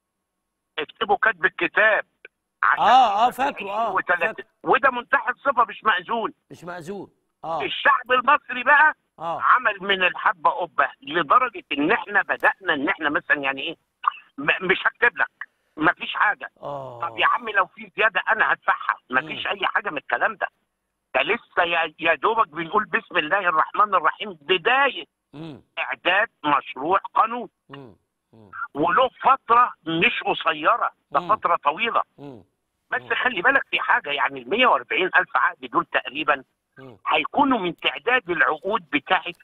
Speaker 3: اكتبوا كتب الكتاب عشان
Speaker 1: اه اه
Speaker 3: يبقى
Speaker 1: فاكره اه
Speaker 3: وتلاتة.
Speaker 1: فاكره
Speaker 3: وده منتحل صفه مش مأذون
Speaker 1: مش مأذون اه
Speaker 3: الشعب المصري بقى
Speaker 1: اه
Speaker 3: عمل من الحبه قبه لدرجه ان احنا بدانا ان احنا مثلا يعني ايه م- مش هكتب لك مفيش حاجه
Speaker 1: اه
Speaker 3: طب يا عم لو في زياده انا هدفعها مفيش
Speaker 1: مم.
Speaker 3: اي حاجه من الكلام ده ده لسه يا- يا دوبك بنقول بسم الله الرحمن الرحيم بدايه
Speaker 1: مم.
Speaker 3: اعداد مشروع قانون
Speaker 1: مم. مم.
Speaker 3: وله فتره مش قصيره ده
Speaker 1: مم.
Speaker 3: فتره طويله
Speaker 1: مم.
Speaker 3: بس
Speaker 1: مم.
Speaker 3: خلي بالك في حاجه يعني ال 140 الف عقد دول تقريبا
Speaker 1: مم.
Speaker 3: هيكونوا من تعداد العقود بتاعه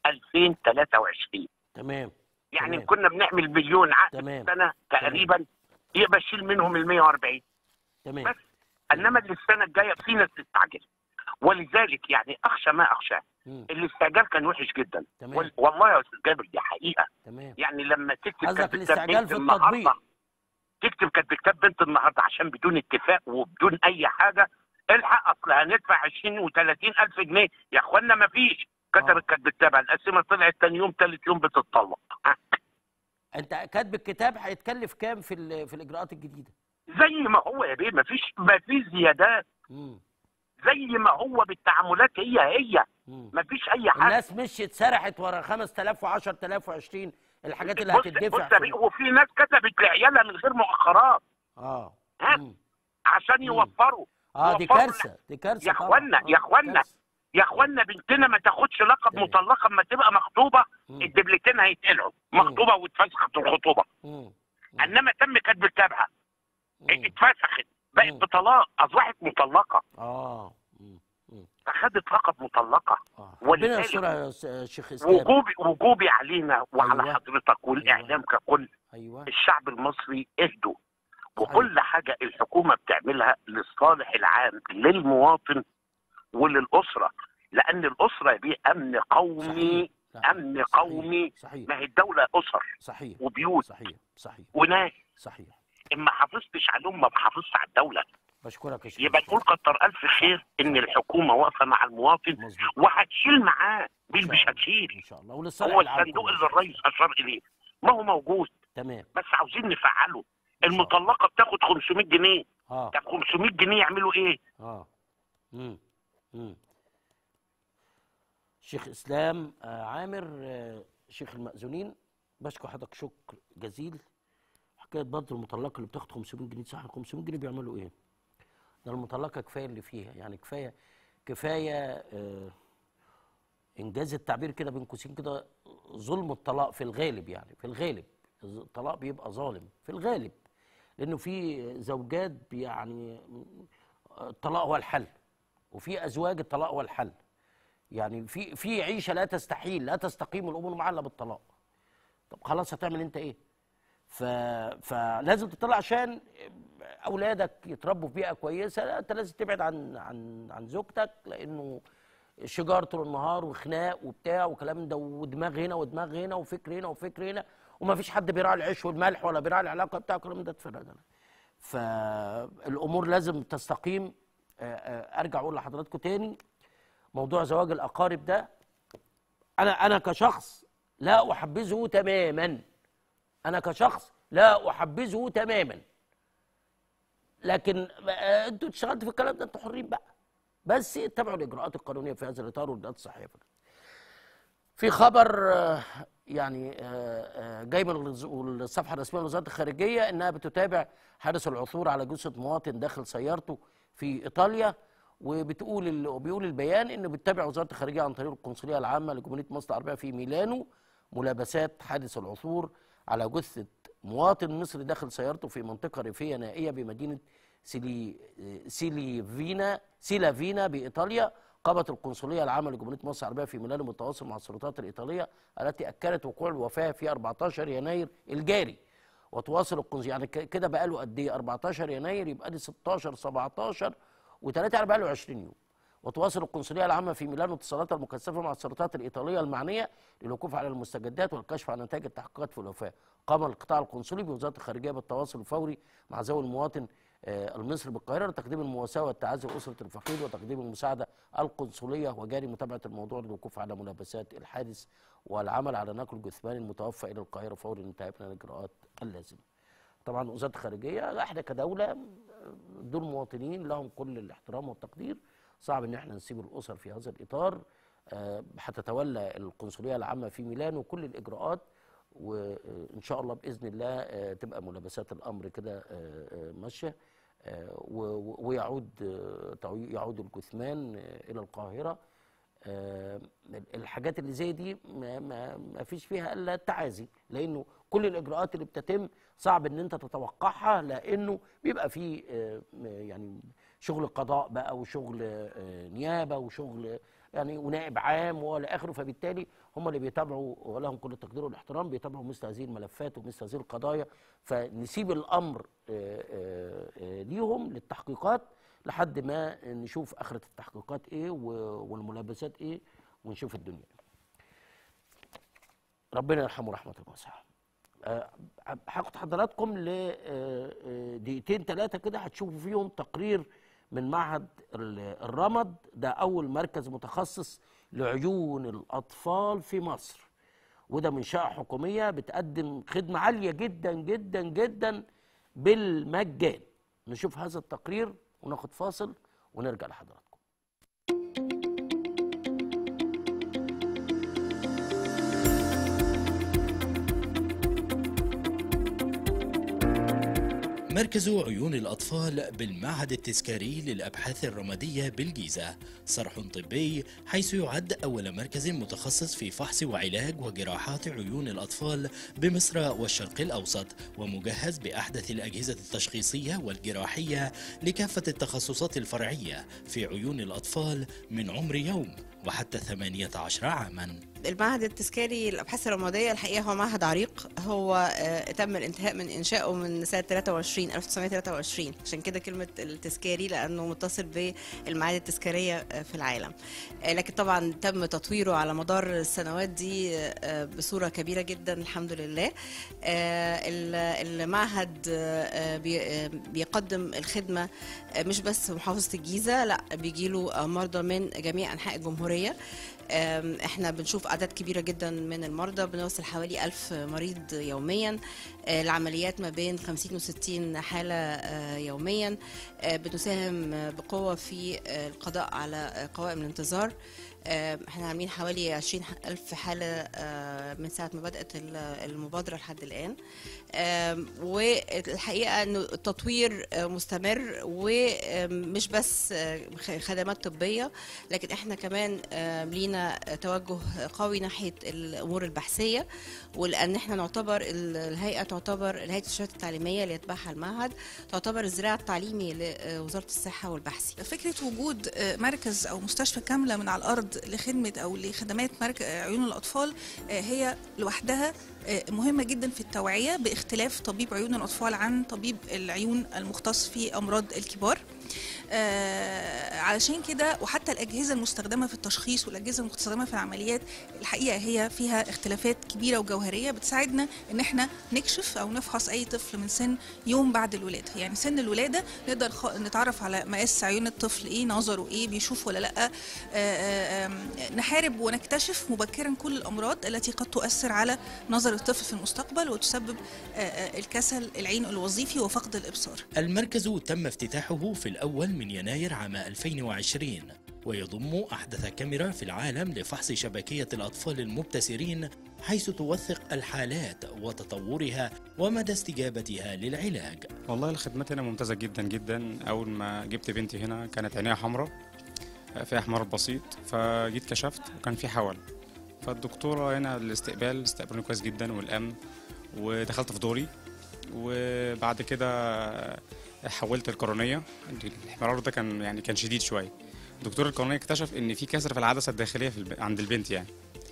Speaker 3: 2023
Speaker 1: تمام
Speaker 3: يعني
Speaker 1: تمام.
Speaker 3: كنا بنعمل مليون عقد في
Speaker 1: تمام.
Speaker 3: السنه تقريبا يبقى شيل منهم ال 140
Speaker 1: تمام
Speaker 3: بس انما اللي السنه الجايه في ناس تستعجل ولذلك يعني اخشى ما اخشى
Speaker 1: مم.
Speaker 3: الاستعجال كان وحش جدا
Speaker 1: تمام.
Speaker 3: وال- والله يا استاذ جابر دي حقيقه
Speaker 1: تمام
Speaker 3: يعني لما تكتب
Speaker 1: قصدك
Speaker 3: كتاب
Speaker 1: الاستعجال
Speaker 3: بنت
Speaker 1: في
Speaker 3: النهاردة،
Speaker 1: التطبيق.
Speaker 3: تكتب كتب كتاب بنت النهارده عشان بدون اتفاق وبدون اي حاجه الحق اصل هندفع 20 و30 الف جنيه يا اخوانا ما فيش كتبت كتب كتاب القسيمه طلعت تاني يوم تالت يوم بتتطلق ها.
Speaker 1: انت كاتب الكتاب هيتكلف كام في ال- في الاجراءات الجديده
Speaker 3: زي ما هو يا بيه ما فيش ما فيش زيادات
Speaker 1: مم.
Speaker 3: زي ما هو بالتعاملات هي هي
Speaker 1: مم.
Speaker 3: ما فيش اي حاجه
Speaker 1: الناس مشيت سرحت ورا 5000 و10000 و20 الحاجات اللي
Speaker 3: بص
Speaker 1: هتدفع
Speaker 3: بص يا بيه، وفي ناس كتبت لعيالها من غير مؤخرات
Speaker 1: اه
Speaker 3: ها؟
Speaker 1: مم.
Speaker 3: عشان يوفروا
Speaker 1: اه دي
Speaker 3: يوفروا
Speaker 1: كارثه دي كارثه
Speaker 3: يا
Speaker 1: طبعاً.
Speaker 3: اخوانا
Speaker 1: آه،
Speaker 3: يا اخوانا
Speaker 1: كارثة.
Speaker 3: يا اخوانا بنتنا ما تاخدش لقب
Speaker 1: تمام.
Speaker 3: مطلقه اما تبقى مخطوبه
Speaker 1: مم.
Speaker 3: الدبلتين هيتقلعوا
Speaker 1: مم.
Speaker 3: مخطوبه واتفسخت الخطوبه
Speaker 1: مم. مم.
Speaker 3: انما تم كتب التابعه
Speaker 1: مم.
Speaker 3: اتفسخت بقت
Speaker 1: مم.
Speaker 3: بطلاق اصبحت مطلقه
Speaker 1: اه مم. مم.
Speaker 3: فخدت لقب مطلقه
Speaker 1: اه
Speaker 3: ولذلك
Speaker 1: ربنا يسترها يا س- يا شيخ اسلام
Speaker 3: وجوبي وجوبي علينا وعلى
Speaker 1: أيوة.
Speaker 3: حضرتك والاعلام ككل
Speaker 1: ايوه
Speaker 3: الشعب المصري اهدوا
Speaker 1: صحيح.
Speaker 3: وكل حاجه الحكومه بتعملها للصالح العام للمواطن وللاسره لان الاسره دي امن قومي
Speaker 1: صحيح.
Speaker 3: امن
Speaker 1: صحيح.
Speaker 3: قومي
Speaker 1: صحيح
Speaker 3: ما هي الدوله اسر
Speaker 1: صحيح
Speaker 3: وبيوت
Speaker 1: صحيح صحيح
Speaker 3: وناس
Speaker 1: صحيح
Speaker 3: اما حافظتش عليهم ما بحافظش على الدوله
Speaker 1: بشكرك يا شيخ
Speaker 3: يبقى نقول كتر الف خير ان الحكومه واقفه مع المواطن
Speaker 1: مظبوط
Speaker 3: وهتشيل معاه مش
Speaker 1: إن
Speaker 3: مش
Speaker 1: شاء الله.
Speaker 3: هتشيل
Speaker 1: ان شاء الله وللصالح
Speaker 3: هو
Speaker 1: العام
Speaker 3: الصندوق
Speaker 1: كله.
Speaker 3: اللي الرئيس اشار اليه ما هو موجود
Speaker 1: تمام
Speaker 3: بس عاوزين نفعله
Speaker 1: إن شاء الله.
Speaker 3: المطلقه بتاخد 500 جنيه
Speaker 1: اه
Speaker 3: طب 500 جنيه يعملوا ايه؟
Speaker 1: اه امم امم شيخ اسلام آه عامر آه شيخ المأذونين بشكر حضرتك شكر جزيل حكايه برضه المطلقه اللي بتاخد 500 جنيه صح 500 جنيه بيعملوا ايه؟ ده المطلقه كفايه اللي فيها يعني كفايه كفايه آه انجاز التعبير كده بين قوسين كده ظلم الطلاق في الغالب يعني في الغالب الطلاق بيبقى ظالم في الغالب لانه في زوجات يعني الطلاق هو الحل وفي ازواج الطلاق هو الحل يعني في في عيشه لا تستحيل لا تستقيم الامور معاها الا بالطلاق طب خلاص هتعمل انت ايه ف... فلازم تطلع عشان اولادك يتربوا في بيئه كويسه لا انت لازم تبعد عن عن عن زوجتك لانه شجار طول النهار وخناق وبتاع وكلام ده ودماغ هنا ودماغ هنا وفكر هنا وفكر هنا وما فيش حد بيراعي العيش والملح ولا بيراعي العلاقه بتاع الكلام ده اتفرج انا فالامور لازم تستقيم آه، آه، ارجع اقول لحضراتكم تاني موضوع زواج الاقارب ده انا انا كشخص لا احبذه تماما انا كشخص لا احبذه تماما لكن آه، انتوا اشتغلتوا في الكلام ده انتوا حرين بقى بس اتبعوا الاجراءات القانونيه في هذا الاطار والاجراءات الصحيه في الإطار. في خبر آه، يعني آه، آه، جاي من الز- الصفحه الرسميه لوزاره الخارجيه انها بتتابع حادث العثور على جثه مواطن داخل سيارته في ايطاليا وبتقول ال- وبيقول البيان انه بتتابع وزاره الخارجيه عن طريق القنصليه العامه لجمهوريه مصر العربيه في ميلانو ملابسات حادث العثور على جثه مواطن مصري داخل سيارته في منطقه ريفيه نائيه بمدينه سيلي سيليفينا سيلافينا بايطاليا قامت القنصليه العامه لجمهوريه مصر العربيه في ميلانو بالتواصل مع السلطات الايطاليه التي اكدت وقوع الوفاه في 14 يناير الجاري وتواصل القنصليه يعني ك- كده بقى له قد ايه 14 يناير يبقى دي 16 17 و3 يعني بقى له 20 يوم وتواصل القنصليه العامه في ميلانو اتصالاتها المكثفه مع السلطات الايطاليه المعنيه للوقوف على المستجدات والكشف عن نتائج التحقيقات في الوفاه. قام القطاع القنصلي بوزاره الخارجيه بالتواصل الفوري مع ذوي المواطن آه، المصري بالقاهره لتقديم المواساه والتعازي لاسره الفقيد وتقديم المساعده القنصليه وجاري متابعه الموضوع للوقوف على ملابسات الحادث والعمل على نقل جثمان المتوفى الى القاهره فورا انتهاء من الاجراءات اللازمه. طبعا وزاره الخارجيه احنا كدوله دول مواطنين لهم كل الاحترام والتقدير صعب ان احنا نسيب الاسر في هذا الاطار آه، هتتولى القنصليه العامه في ميلانو كل الاجراءات وان شاء الله باذن الله آه، تبقى ملابسات الامر كده آه، آه، ماشيه آه، و- و- ويعود آه، تعو- يعود الجثمان آه، الى القاهره آه، الحاجات اللي زي دي ما, ما, ما فيش فيها الا التعازي لانه كل الاجراءات اللي بتتم صعب ان انت تتوقعها لانه بيبقى في آه، يعني شغل قضاء بقى وشغل آه، نيابه وشغل يعني ونائب عام والى اخره فبالتالي هم اللي بيتابعوا ولهم كل التقدير والاحترام بيتابعوا مثل هذه الملفات ومثل هذه القضايا فنسيب الامر آه، آه، آه، ليهم للتحقيقات لحد ما نشوف اخره التحقيقات ايه و- والملابسات ايه ونشوف الدنيا ربنا يرحمه رحمه واسعه آه، هاخد حضراتكم لدقيقتين ثلاثه كده هتشوفوا فيهم تقرير من معهد ال- الرمد ده اول مركز متخصص لعيون الاطفال في مصر وده منشاه حكوميه بتقدم خدمه عاليه جدا جدا جدا بالمجان نشوف هذا التقرير وناخد فاصل ونرجع لحضراتكم
Speaker 4: مركز عيون الأطفال بالمعهد التذكاري للأبحاث الرمادية بالجيزة صرح طبي حيث يعد أول مركز متخصص في فحص وعلاج وجراحات عيون الأطفال بمصر والشرق الأوسط ومجهز بأحدث الأجهزة التشخيصية والجراحية لكافة التخصصات الفرعية في عيون الأطفال من عمر يوم وحتى 18 عاماً
Speaker 5: المعهد التذكاري للابحاث الرماديه الحقيقه هو معهد عريق هو آه، تم الانتهاء من انشائه من سنه 23 1923 عشان كده كلمه التذكاري لانه متصل بالمعاهد التذكاريه آه، في العالم آه، لكن طبعا تم تطويره على مدار السنوات دي آه، بصوره كبيره جدا الحمد لله آه، ال- المعهد آه، بي- آه، بيقدم الخدمه آه، مش بس في محافظه الجيزه لا بيجيله مرضى من جميع انحاء الجمهوريه أم، احنا بنشوف اعداد كبيره جدا من المرضى بنوصل حوالي ألف مريض يوميا آه، العمليات ما بين 50 و 60 حاله آه، يوميا آه، بنساهم آه، بقوه في آه، القضاء على آه، قوائم الانتظار آه، احنا عاملين حوالي 20 ألف حالة آه، من ساعة ما بدأت ال- المبادرة لحد الآن آم، والحقيقة أنه التطوير آه، مستمر ومش بس آه، خ- خدمات طبية لكن احنا كمان آم، لينا توجه قوي ناحية الأمور البحثية ولأن احنا نعتبر ال- الهيئة تعتبر الهيئة الشهادات التعليمية اللي يتبعها المعهد تعتبر الذراع التعليمي لوزارة الصحة والبحثي
Speaker 6: فكرة وجود آه، مركز أو مستشفى كاملة من على الأرض لخدمة أو لخدمات مركز عيون الأطفال آه، هي لوحدها آه، مهمة جدا في التوعية باختلاف طبيب عيون الأطفال عن طبيب العيون المختص في أمراض الكبار آه، علشان كده وحتى الأجهزة المستخدمة في التشخيص والأجهزة المستخدمة في العمليات الحقيقة هي فيها اختلافات كبيرة وجوهرية بتساعدنا إن احنا نكشف أو نفحص أي طفل من سن يوم بعد الولادة يعني سن الولادة نقدر خ- نتعرف على مقاس عيون الطفل إيه نظره إيه بيشوف ولا لأ آه، آه، آم، نحارب ونكتشف مبكرا كل الأمراض التي قد تؤثر على نظر الطفل في المستقبل وتسبب آه، آه، الكسل العين الوظيفي وفقد الإبصار
Speaker 4: المركز تم افتتاحه في الأول من يناير عام 2020 ويضم أحدث كاميرا في العالم لفحص شبكية الأطفال المبتسرين حيث توثق الحالات وتطورها ومدى استجابتها للعلاج
Speaker 7: والله الخدمات هنا ممتازة جدا جدا أول ما جبت بنتي هنا كانت عينيها حمراء فيها احمرار بسيط فجيت كشفت وكان في حول فالدكتورة هنا الاستقبال استقبلوني كويس جدا والأمن ودخلت في دوري وبعد كده حولت القرنية الاحمرار ده كان يعني كان شديد شوية دكتور القرنية اكتشف ان في كسر في العدسة الداخلية في الب... عند البنت يعني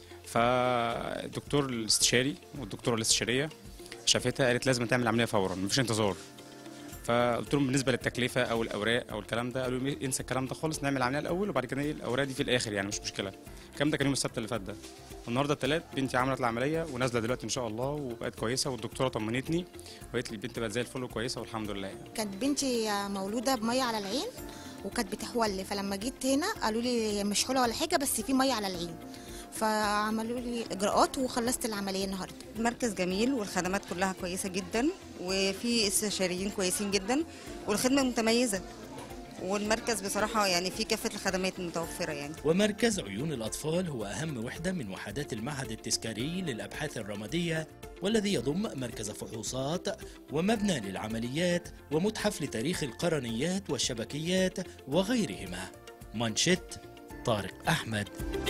Speaker 7: فالدكتور الاستشاري والدكتورة الاستشارية شافتها قالت لازم تعمل عملية فورا مفيش انتظار فقلت لهم بالنسبه للتكلفه او الاوراق او الكلام ده قالوا لي انسى الكلام ده خالص نعمل العمليه الاول وبعد كده ايه الاوراق دي في الاخر يعني مش مشكله الكلام ده كان يوم السبت اللي فات ده النهارده الثلاث بنتي عملت العمليه ونازله دلوقتي ان شاء الله وبقت كويسه والدكتوره طمنتني وقالت لي البنت بقت زي الفل وكويسه والحمد لله يعني.
Speaker 8: كانت بنتي مولوده بميه على العين وكانت بتحول فلما جيت هنا قالوا لي هي مش حوله ولا حاجه بس في ميه على العين فعملوا لي اجراءات وخلصت العمليه النهارده
Speaker 9: المركز جميل والخدمات كلها كويسة جدا وفي استشاريين كويسين جدا والخدمة متميزة والمركز بصراحة يعني فيه كافة الخدمات متوفرة يعني
Speaker 4: ومركز عيون الأطفال هو أهم وحدة من وحدات المعهد التذكاري للأبحاث الرمادية والذي يضم مركز فحوصات ومبنى للعمليات ومتحف لتاريخ القرنيات والشبكيات وغيرهما مانشيت طارق أحمد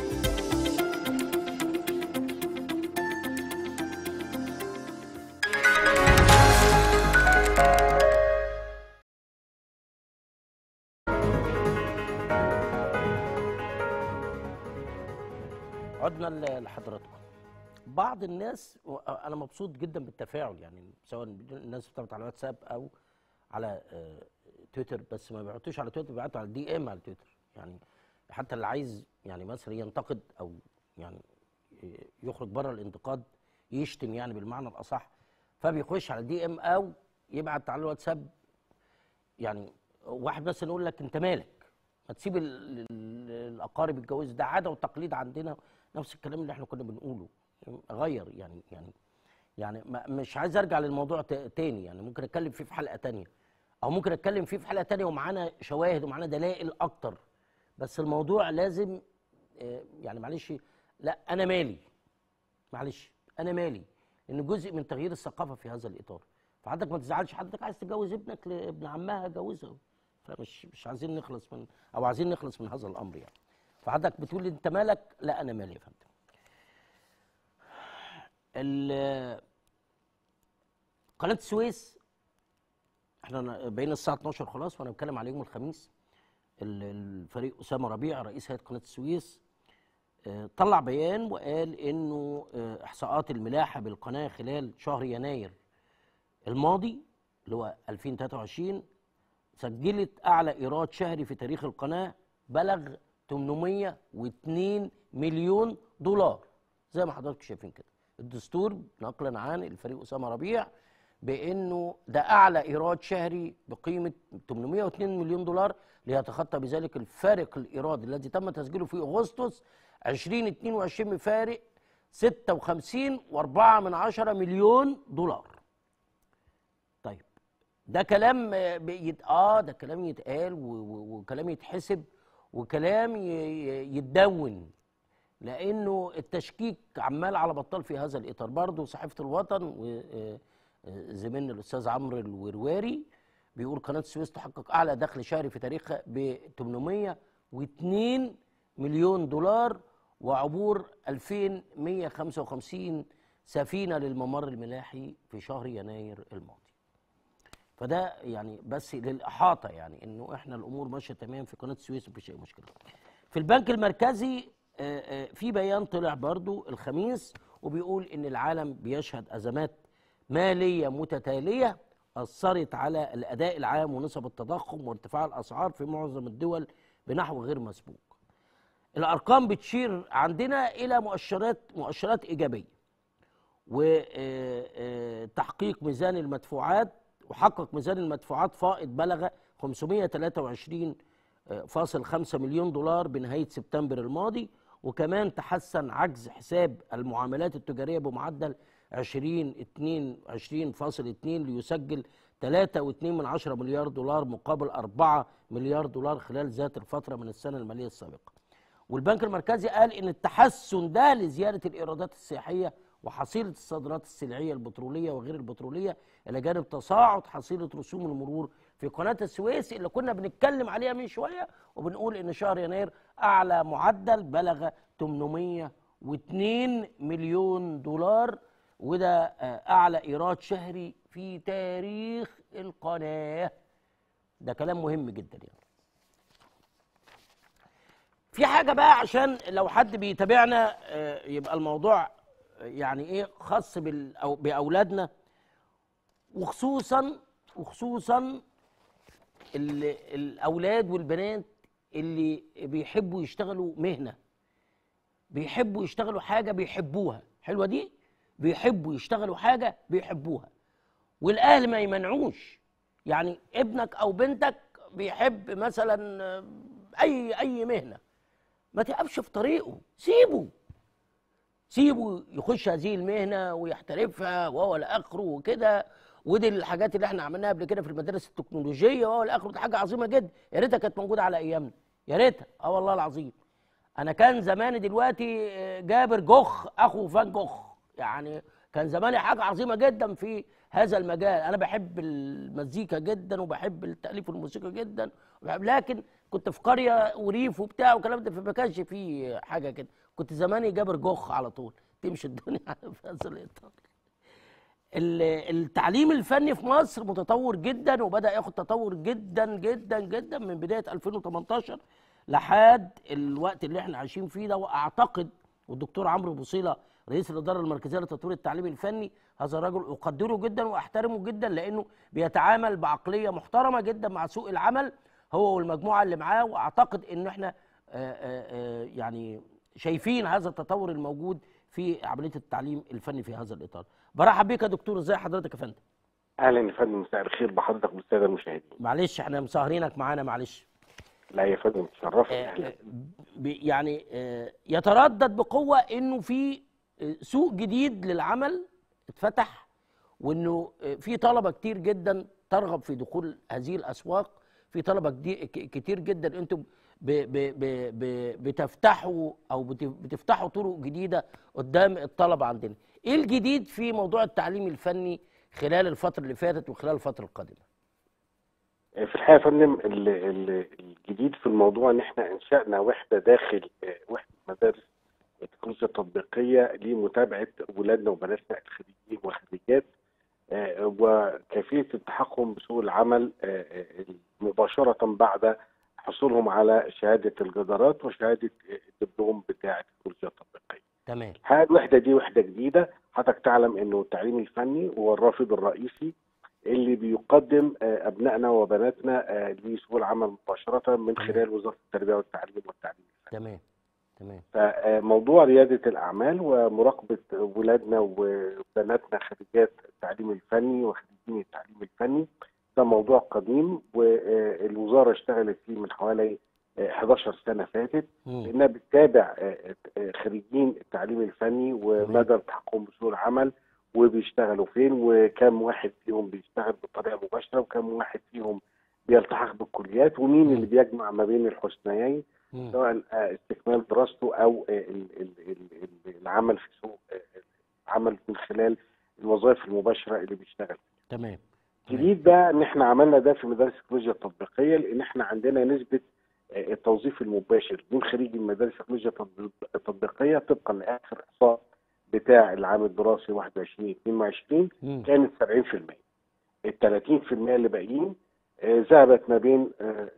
Speaker 1: عدنا ل- لحضراتكم بعض الناس و- انا مبسوط جدا بالتفاعل يعني سواء الناس بتبعت على واتساب او على آه، تويتر بس ما بيبعتوش على تويتر بيبعتوا على الدي ام على تويتر يعني حتى اللي عايز يعني مثلا ينتقد او يعني ي- يخرج بره الانتقاد يشتم يعني بالمعنى الاصح فبيخش على الدي ام او يبعت على الواتساب يعني واحد مثلا يقول لك انت مالك ما تسيب ال- ال- الاقارب يتجوزوا ده عاده وتقليد عندنا نفس الكلام اللي احنا كنا بنقوله غير يعني يعني يعني ما مش عايز ارجع للموضوع ت- تاني يعني ممكن اتكلم فيه في حلقه تانية او ممكن اتكلم فيه في حلقه تانية ومعانا شواهد ومعانا دلائل اكتر بس الموضوع لازم آه، يعني معلش لا انا مالي معلش انا مالي لان جزء من تغيير الثقافه في هذا الاطار فحضرتك ما تزعلش حضرتك عايز تجوز ابنك لابن عمها جوزه فمش مش عايزين نخلص من او عايزين نخلص من هذا الامر يعني فحضرتك بتقول انت مالك لا انا مالي يا فندم ال- قناه السويس احنا بقينا الساعه 12 خلاص وانا بتكلم على يوم الخميس ال- الفريق اسامه ربيع رئيس هيئه قناه السويس آه، طلع بيان وقال انه آه، احصاءات الملاحه بالقناه خلال شهر يناير الماضي اللي هو 2023 سجلت اعلى ايراد شهري في تاريخ القناه بلغ 802 مليون دولار زي ما حضراتكم شايفين كده الدستور نقلا عن الفريق اسامه ربيع بانه ده اعلى ايراد شهري بقيمه 802 مليون دولار ليتخطى بذلك الفارق الايرادي الذي تم تسجيله في اغسطس 2022 بفارق 56 و4 من عشرة مليون دولار طيب ده كلام آه، بيت... اه ده كلام يتقال و... و... وكلام يتحسب وكلام ي... ي- يتدون لانه التشكيك عمال على بطال في هذا الاطار برضه صحيفه الوطن وزميلنا الاستاذ عمرو الورواري بيقول قناه السويس تحقق اعلى دخل شهري في تاريخها ب 802 مليون دولار وعبور 2155 سفينه للممر الملاحي في شهر يناير الماضي فده يعني بس للاحاطه يعني انه احنا الامور ماشيه تمام في قناه السويس مفيش اي مشكله. في البنك المركزي آه، آه، في بيان طلع برضو الخميس وبيقول ان العالم بيشهد ازمات ماليه متتاليه اثرت على الاداء العام ونسب التضخم وارتفاع الاسعار في معظم الدول بنحو غير مسبوق. الارقام بتشير عندنا الى مؤشرات مؤشرات ايجابيه. وتحقيق ميزان المدفوعات وحقق ميزان المدفوعات فائض بلغ 523.5 مليون دولار بنهاية سبتمبر الماضي وكمان تحسن عجز حساب المعاملات التجارية بمعدل 2022.2 ليسجل 3.2 من عشرة مليار دولار مقابل 4 مليار دولار خلال ذات الفترة من السنة المالية السابقة والبنك المركزي قال ان التحسن ده لزياده الايرادات السياحيه وحصيله الصادرات السلعيه البتروليه وغير البتروليه الى جانب تصاعد حصيله رسوم المرور في قناه السويس اللي كنا بنتكلم عليها من شويه وبنقول ان شهر يناير اعلى معدل بلغ 802 مليون دولار وده آه، اعلى ايراد شهري في تاريخ القناه ده كلام مهم جدا يعني في حاجه بقى عشان لو حد بيتابعنا آه، يبقى الموضوع آه، يعني ايه خاص بال أو باولادنا وخصوصا وخصوصا ال- الاولاد والبنات اللي بيحبوا يشتغلوا مهنه بيحبوا يشتغلوا حاجه بيحبوها حلوه دي بيحبوا يشتغلوا حاجه بيحبوها والاهل ما يمنعوش يعني ابنك او بنتك بيحب مثلا آه، اي اي مهنه ما تقفش في طريقه سيبه سيبه يخش هذه المهنه ويحترفها وهو لاخره وكده ودي الحاجات اللي احنا عملناها قبل كده في المدارس التكنولوجيه وهو لاخره دي حاجه عظيمه جدا يا ريتها كانت موجوده على ايامنا يا ريتها اه والله العظيم انا كان زماني دلوقتي آه، جابر جوخ اخو فان جوخ يعني كان زماني حاجه عظيمه جدا في هذا المجال انا بحب المزيكا جدا وبحب التاليف والموسيقى جدا وبحب لكن كنت في قريه وريف وبتاع والكلام ده فما كانش فيه حاجه كده كنت زماني جابر جوخ على طول تمشي الدنيا في هذا الاطار ال- التعليم الفني في مصر متطور جدا وبدا ياخد تطور جدا جدا جدا من بدايه 2018 لحد الوقت اللي احنا عايشين فيه ده واعتقد والدكتور عمرو بوصيله رئيس الاداره المركزيه لتطوير التعليم الفني هذا الرجل اقدره جدا واحترمه جدا لانه بيتعامل بعقليه محترمه جدا مع سوق العمل هو والمجموعه اللي معاه واعتقد ان احنا آه، آه، آه، يعني شايفين هذا التطور الموجود في عمليه التعليم الفني في هذا الاطار. برحب بيك يا دكتور ازي حضرتك يا فندم؟
Speaker 10: اهلا يا فندم مساء الخير بحضرتك والساده المشاهدين
Speaker 1: معلش احنا مسهرينك معانا معلش.
Speaker 10: لا يا فندم تشرفني
Speaker 1: آه،
Speaker 10: اهلا
Speaker 1: آه، ب- يعني آه، يتردد بقوه انه في آه، سوق جديد للعمل اتفتح وانه آه، في طلبه كتير جدا ترغب في دخول هذه الاسواق في طلبه كدي- ك- كتير جدا انتم ب ب ب ب بتفتحوا او بت- بتفتحوا طرق جديده قدام الطلبه عندنا ايه الجديد في موضوع التعليم الفني خلال الفتره اللي فاتت وخلال الفتره القادمه
Speaker 10: في الحقيقه يا فندم ال- ال- الجديد في الموضوع ان احنا انشانا وحده داخل آه، وحده مدارس التكنولوجيا التطبيقيه لمتابعه ولادنا وبناتنا الخريجين والخريجات آه، وكيفيه التحكم بسوق العمل آه، آه، مباشره بعد حصولهم على شهاده الجدارات وشهاده آه، الدبلوم بتاع التكنولوجيا التطبيقيه.
Speaker 1: تمام
Speaker 10: الحقيقه الوحده دي وحده جديده حضرتك تعلم انه التعليم الفني هو الرافد الرئيسي اللي بيقدم آه، ابنائنا وبناتنا آه، لسوق العمل مباشره من خلال وزاره التربيه والتعليم والتعليم
Speaker 1: تمام تمام
Speaker 10: فموضوع رياده الاعمال ومراقبه ولادنا وبناتنا خريجات التعليم الفني وخريجين التعليم الفني ده موضوع قديم والوزاره اشتغلت فيه من حوالي آه، 11 سنه فاتت
Speaker 1: مم.
Speaker 10: لانها بتتابع آه، آه، خريجين التعليم الفني ومدى التحكم بسوق العمل وبيشتغلوا فين وكم واحد فيهم بيشتغل بطريقه مباشره وكم واحد فيهم بيلتحق بالكليات ومين اللي بيجمع ما بين الحسنيين
Speaker 1: مم.
Speaker 10: سواء آه، استكمال دراسته او آه، ال- ال- ال- ال- العمل في سوق آه، العمل من خلال الوظائف المباشره اللي بيشتغل
Speaker 1: تمام
Speaker 10: جديد بقى ان احنا عملنا ده في مدارس التكنولوجيا التطبيقيه لان احنا عندنا نسبه آه، التوظيف المباشر من خريج المدارس التكنولوجيا التطبيق- التطبيقيه طبقا لاخر احصاء بتاع العام الدراسي 21 22
Speaker 1: مم.
Speaker 10: كانت 70% ال 30% اللي باقيين آه، ذهبت ما بين آه، آه،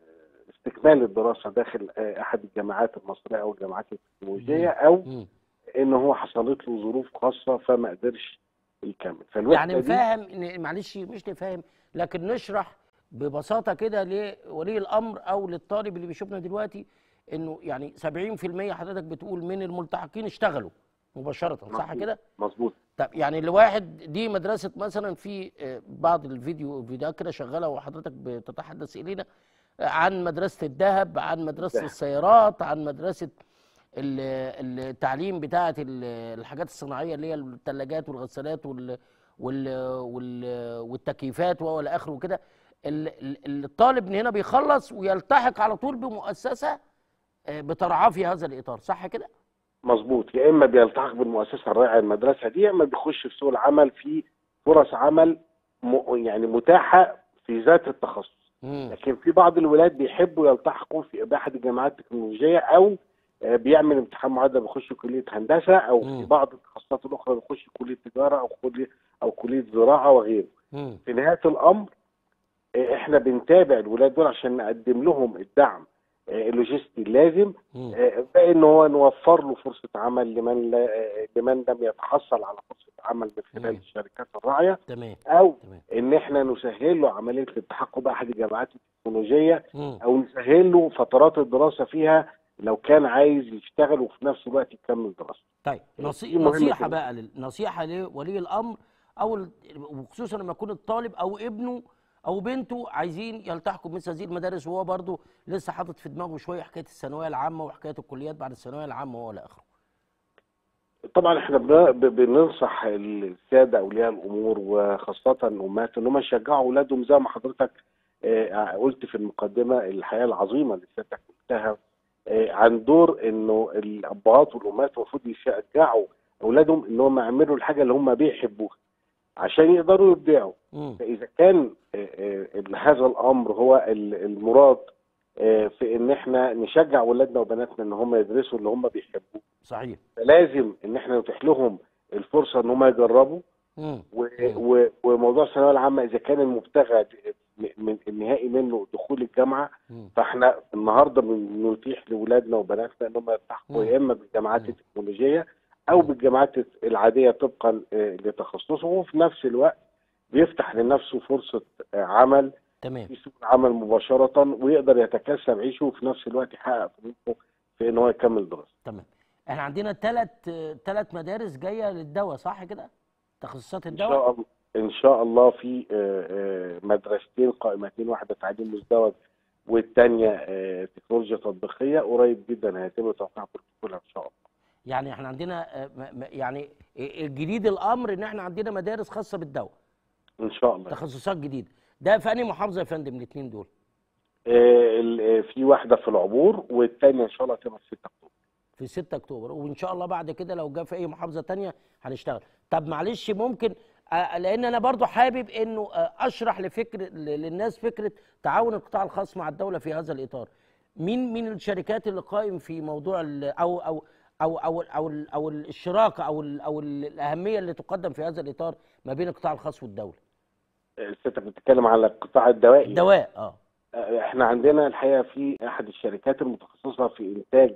Speaker 10: استكمال الدراسه داخل آه، احد الجامعات المصريه او الجامعات التكنولوجيه او
Speaker 1: مم.
Speaker 10: ان هو حصلت له ظروف خاصه فما قدرش يكمل فالوحده
Speaker 1: يعني
Speaker 10: دي
Speaker 1: نفهم إن- معلش مش نفهم لكن نشرح ببساطه كده لولي الامر او للطالب اللي بيشوفنا دلوقتي انه يعني 70% حضرتك بتقول من الملتحقين اشتغلوا مباشره صح
Speaker 10: مظبوط.
Speaker 1: كده؟
Speaker 10: مظبوط
Speaker 1: طب يعني الواحد دي مدرسه مثلا في آه، بعض الفيديو فيديوهات كده شغاله وحضرتك بتتحدث الينا آه، عن مدرسه الذهب عن مدرسه
Speaker 10: الذهب.
Speaker 1: السيارات عن مدرسه ال- التعليم بتاعه ال- الحاجات الصناعيه اللي هي الثلاجات والغسالات وال وال وال والتكييفات والى اخره وكده ال- ال- الطالب من هنا بيخلص ويلتحق على طول بمؤسسه آه، بترعاه في هذا الاطار صح كده؟
Speaker 10: مظبوط يا اما بيلتحق بالمؤسسه الراعيه المدرسه دي يا اما بيخش في سوق العمل في فرص عمل م... يعني متاحه في ذات التخصص
Speaker 1: مم.
Speaker 10: لكن في بعض الولاد بيحبوا يلتحقوا في باحد الجامعات التكنولوجيه او آه، بيعمل امتحان معادله بيخش كليه هندسه او
Speaker 1: مم.
Speaker 10: في بعض التخصصات الاخرى بيخش كليه تجاره او كليه او كليه زراعه وغيره
Speaker 1: مم.
Speaker 10: في نهايه الامر آه، احنا بنتابع الولاد دول عشان نقدم لهم الدعم آه، اللوجستي اللازم
Speaker 1: مم.
Speaker 10: آه، بان هو نوفر له فرصه عمل لمن لا آه، لمن لم يتحصل على فرصه عمل من خلال
Speaker 1: مم.
Speaker 10: الشركات الراعيه
Speaker 1: تمام
Speaker 10: او
Speaker 1: تمام
Speaker 10: ان احنا نسهل له عمليه الالتحاق باحد الجامعات التكنولوجيه
Speaker 1: مم.
Speaker 10: او نسهل له فترات الدراسه فيها لو كان عايز يشتغل وفي نفس الوقت يكمل دراسته.
Speaker 1: طيب
Speaker 10: دي
Speaker 1: نصي...
Speaker 10: مهمة
Speaker 1: نصيحه
Speaker 10: جدا.
Speaker 1: بقى لل- نصيحه لولي الامر او ال- وخصوصا لما يكون الطالب او ابنه او بنته عايزين يلتحقوا بمثل هذه المدارس وهو برضه لسه حاطط في دماغه شويه حكايه الثانويه العامه وحكايه الكليات بعد الثانويه العامه والى اخره.
Speaker 10: طبعا احنا بن- ب- بننصح الساده اولياء الامور وخاصه الامهات ان هم يشجعوا اولادهم زي ما حضرتك آه، قلت في المقدمه الحياه العظيمه اللي سيادتك قلتها آه، عن دور انه الابهات والامهات المفروض يشجعوا اولادهم ان هم يعملوا الحاجه اللي هم بيحبوها عشان يقدروا يبدعوا
Speaker 1: مم.
Speaker 10: فاذا كان آه، آه، هذا الامر هو ال- المراد آه، في ان احنا نشجع اولادنا وبناتنا ان هم يدرسوا اللي هم بيحبوه
Speaker 1: صحيح.
Speaker 10: فلازم ان احنا نتيح لهم الفرصه ان هم يجربوا
Speaker 1: مم.
Speaker 10: و... و... وموضوع الثانويه العامه اذا كان المبتغى م- من النهائي منه دخول الجامعه
Speaker 1: مم.
Speaker 10: فاحنا النهارده بنتيح لاولادنا وبناتنا ان هم يلتحقوا
Speaker 1: مم.
Speaker 10: يا اما بالجامعات
Speaker 1: مم.
Speaker 10: التكنولوجيه او بالجامعات العاديه طبقا آه، لتخصصه وفي نفس الوقت بيفتح لنفسه فرصه آه، عمل
Speaker 1: تمام
Speaker 10: في سوق العمل مباشره ويقدر يتكسب عيشه وفي نفس الوقت يحقق طموحه في ان هو يكمل دراسته.
Speaker 1: تمام. احنا عندنا ثلاث ثلاث مدارس جايه للدواء صح كده؟ تخصصات
Speaker 10: ان
Speaker 1: الدواء؟
Speaker 10: شاء الله ان شاء الله في آه، آه، مدرستين قائمتين واحده تعليم مزدوج والثانيه تكنولوجيا تطبيقيه قريب جدا هيتم توقيع بروتوكولها ان شاء الله
Speaker 1: يعني احنا عندنا آه، م- م- يعني الجديد الامر ان احنا عندنا مدارس خاصه بالدواء
Speaker 10: ان شاء الله
Speaker 1: تخصصات جديده ده في انهي محافظه يا فندم الاثنين دول
Speaker 10: آه، ال- آه، في واحده في العبور والثانيه ان شاء الله تبقى في 6 اكتوبر
Speaker 1: في 6 اكتوبر وان شاء الله بعد كده لو جه في اي محافظه تانية هنشتغل طب معلش ممكن آه، لان انا برضو حابب انه آه، اشرح لفكر ل- للناس فكره تعاون القطاع الخاص مع الدوله في هذا الاطار مين مين الشركات اللي قائم في موضوع ال- او او او او او, ال- أو الشراكه او ال- او ال- الاهميه اللي تقدم في هذا الاطار ما بين القطاع الخاص والدوله
Speaker 10: سيادتك بتتكلم على القطاع الدوائي
Speaker 1: الدواء اه
Speaker 10: احنا عندنا الحقيقه في احد الشركات المتخصصه في انتاج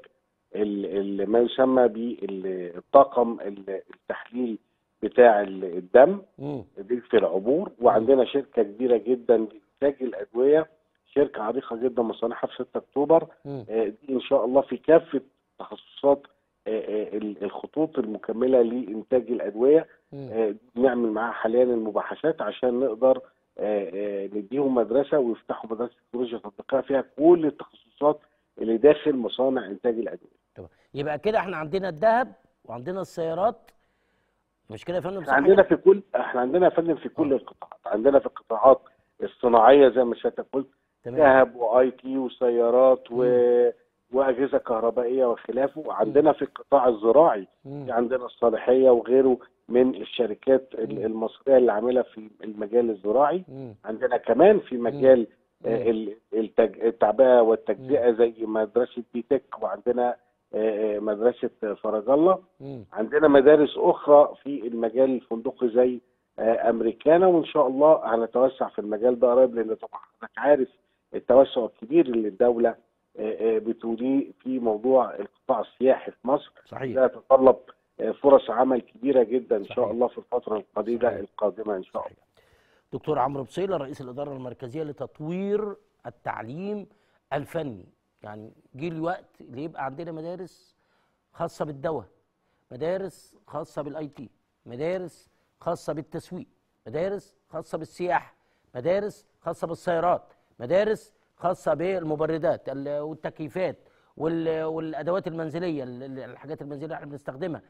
Speaker 10: ال- ال- ما يسمى بالطاقم التحليل بتاع ال- الدم
Speaker 1: مم.
Speaker 10: دي في العبور وعندنا شركه كبيره جدا لانتاج الادويه شركه عريقه جدا مصانعها في 6 اكتوبر
Speaker 1: مم.
Speaker 10: آه، دي ان شاء الله في كافه تخصصات آه، آه، ال- الخطوط المكمله لانتاج الادويه
Speaker 1: مم.
Speaker 10: آه، نعمل معاها حاليا المباحثات عشان نقدر آه، آه، نديهم مدرسه ويفتحوا مدرسه تكنولوجيا تطبيقيه فيها كل التخصصات اللي داخل مصانع انتاج الادويه.
Speaker 1: تمام يبقى كده احنا عندنا الذهب وعندنا السيارات مش كده يا فندم
Speaker 10: احنا
Speaker 1: صح
Speaker 10: عندنا
Speaker 1: كده؟
Speaker 10: في كل احنا عندنا يا فندم في كل القطاعات، عندنا في القطاعات الصناعيه زي ما سيادتك قلت
Speaker 1: تمام
Speaker 10: ذهب واي تي وسيارات و... واجهزه كهربائيه وخلافه، وعندنا في القطاع الزراعي
Speaker 1: مم.
Speaker 10: في عندنا الصالحيه وغيره من الشركات ال-
Speaker 1: مم.
Speaker 10: المصريه اللي عامله في المجال الزراعي
Speaker 1: مم.
Speaker 10: عندنا كمان في مجال
Speaker 1: مم.
Speaker 10: آه، ال- التج- التعبئه والتجزئه زي مدرسه بيتك وعندنا آه، آه، مدرسه فرج الله
Speaker 1: مم.
Speaker 10: عندنا مدارس اخرى في المجال الفندقي زي آه، امريكانا وان شاء الله هنتوسع في المجال ده قريب لان طبعا حضرتك عارف التوسع الكبير اللي الدوله آه، آه، بتوليه في موضوع القطاع السياحي في مصر
Speaker 1: صحيح
Speaker 10: ده يتطلب آه، فرص عمل كبيره جدا ان
Speaker 1: صحيح.
Speaker 10: شاء الله في الفتره القليله
Speaker 1: صحيح.
Speaker 10: القادمه ان شاء الله
Speaker 1: صحيح. دكتور عمرو بصيلة رئيس الإدارة المركزية لتطوير التعليم الفني يعني جه الوقت اللي يبقى عندنا مدارس خاصة بالدواء مدارس خاصة بالاي تي مدارس خاصة بالتسويق مدارس خاصة بالسياحة مدارس خاصة بالسيارات مدارس خاصة بالمبردات ال- والتكييفات وال- والأدوات المنزلية ال- ال- الحاجات المنزلية اللي احنا بنستخدمها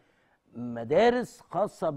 Speaker 1: مدارس خاصة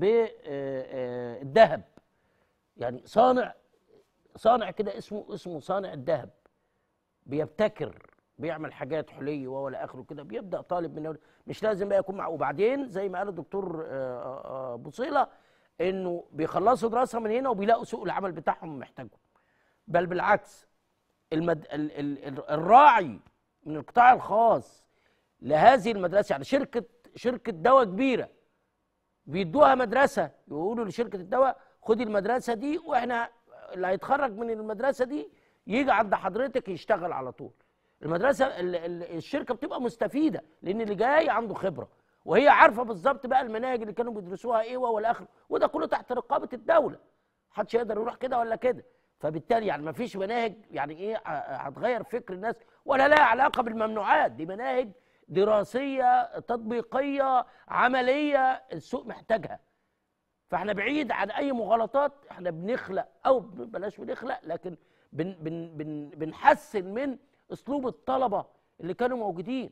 Speaker 1: بالذهب يعني صانع صانع كده اسمه اسمه صانع الذهب بيبتكر بيعمل حاجات حلي ولا اخره كده بيبدا طالب من مش لازم بقى يكون معه وبعدين زي ما قال الدكتور آه، آه، بوصيله انه بيخلصوا دراسه من هنا وبيلاقوا سوق العمل بتاعهم محتاجهم بل بالعكس المد... ال... ال... ال- الراعي من القطاع الخاص لهذه المدرسه يعني شركه شركه دواء كبيره بيدوها مدرسه يقولوا لشركه الدواء خدي المدرسه دي واحنا اللي هيتخرج من المدرسه دي يجي عند حضرتك يشتغل على طول المدرسه ال- ال- الشركه بتبقى مستفيده لان اللي جاي عنده خبره وهي عارفه بالظبط بقى المناهج اللي كانوا بيدرسوها ايه ولا اخره وده كله تحت رقابه الدوله محدش يقدر يروح كده ولا كده فبالتالي يعني ما فيش مناهج يعني ايه ه- هتغير فكر الناس ولا لها علاقه بالممنوعات دي مناهج دراسيه تطبيقيه عمليه السوق محتاجها فاحنا بعيد عن اي مغالطات احنا بنخلق او بلاش بنخلق لكن بن بن بن بنحسن من اسلوب الطلبه اللي كانوا موجودين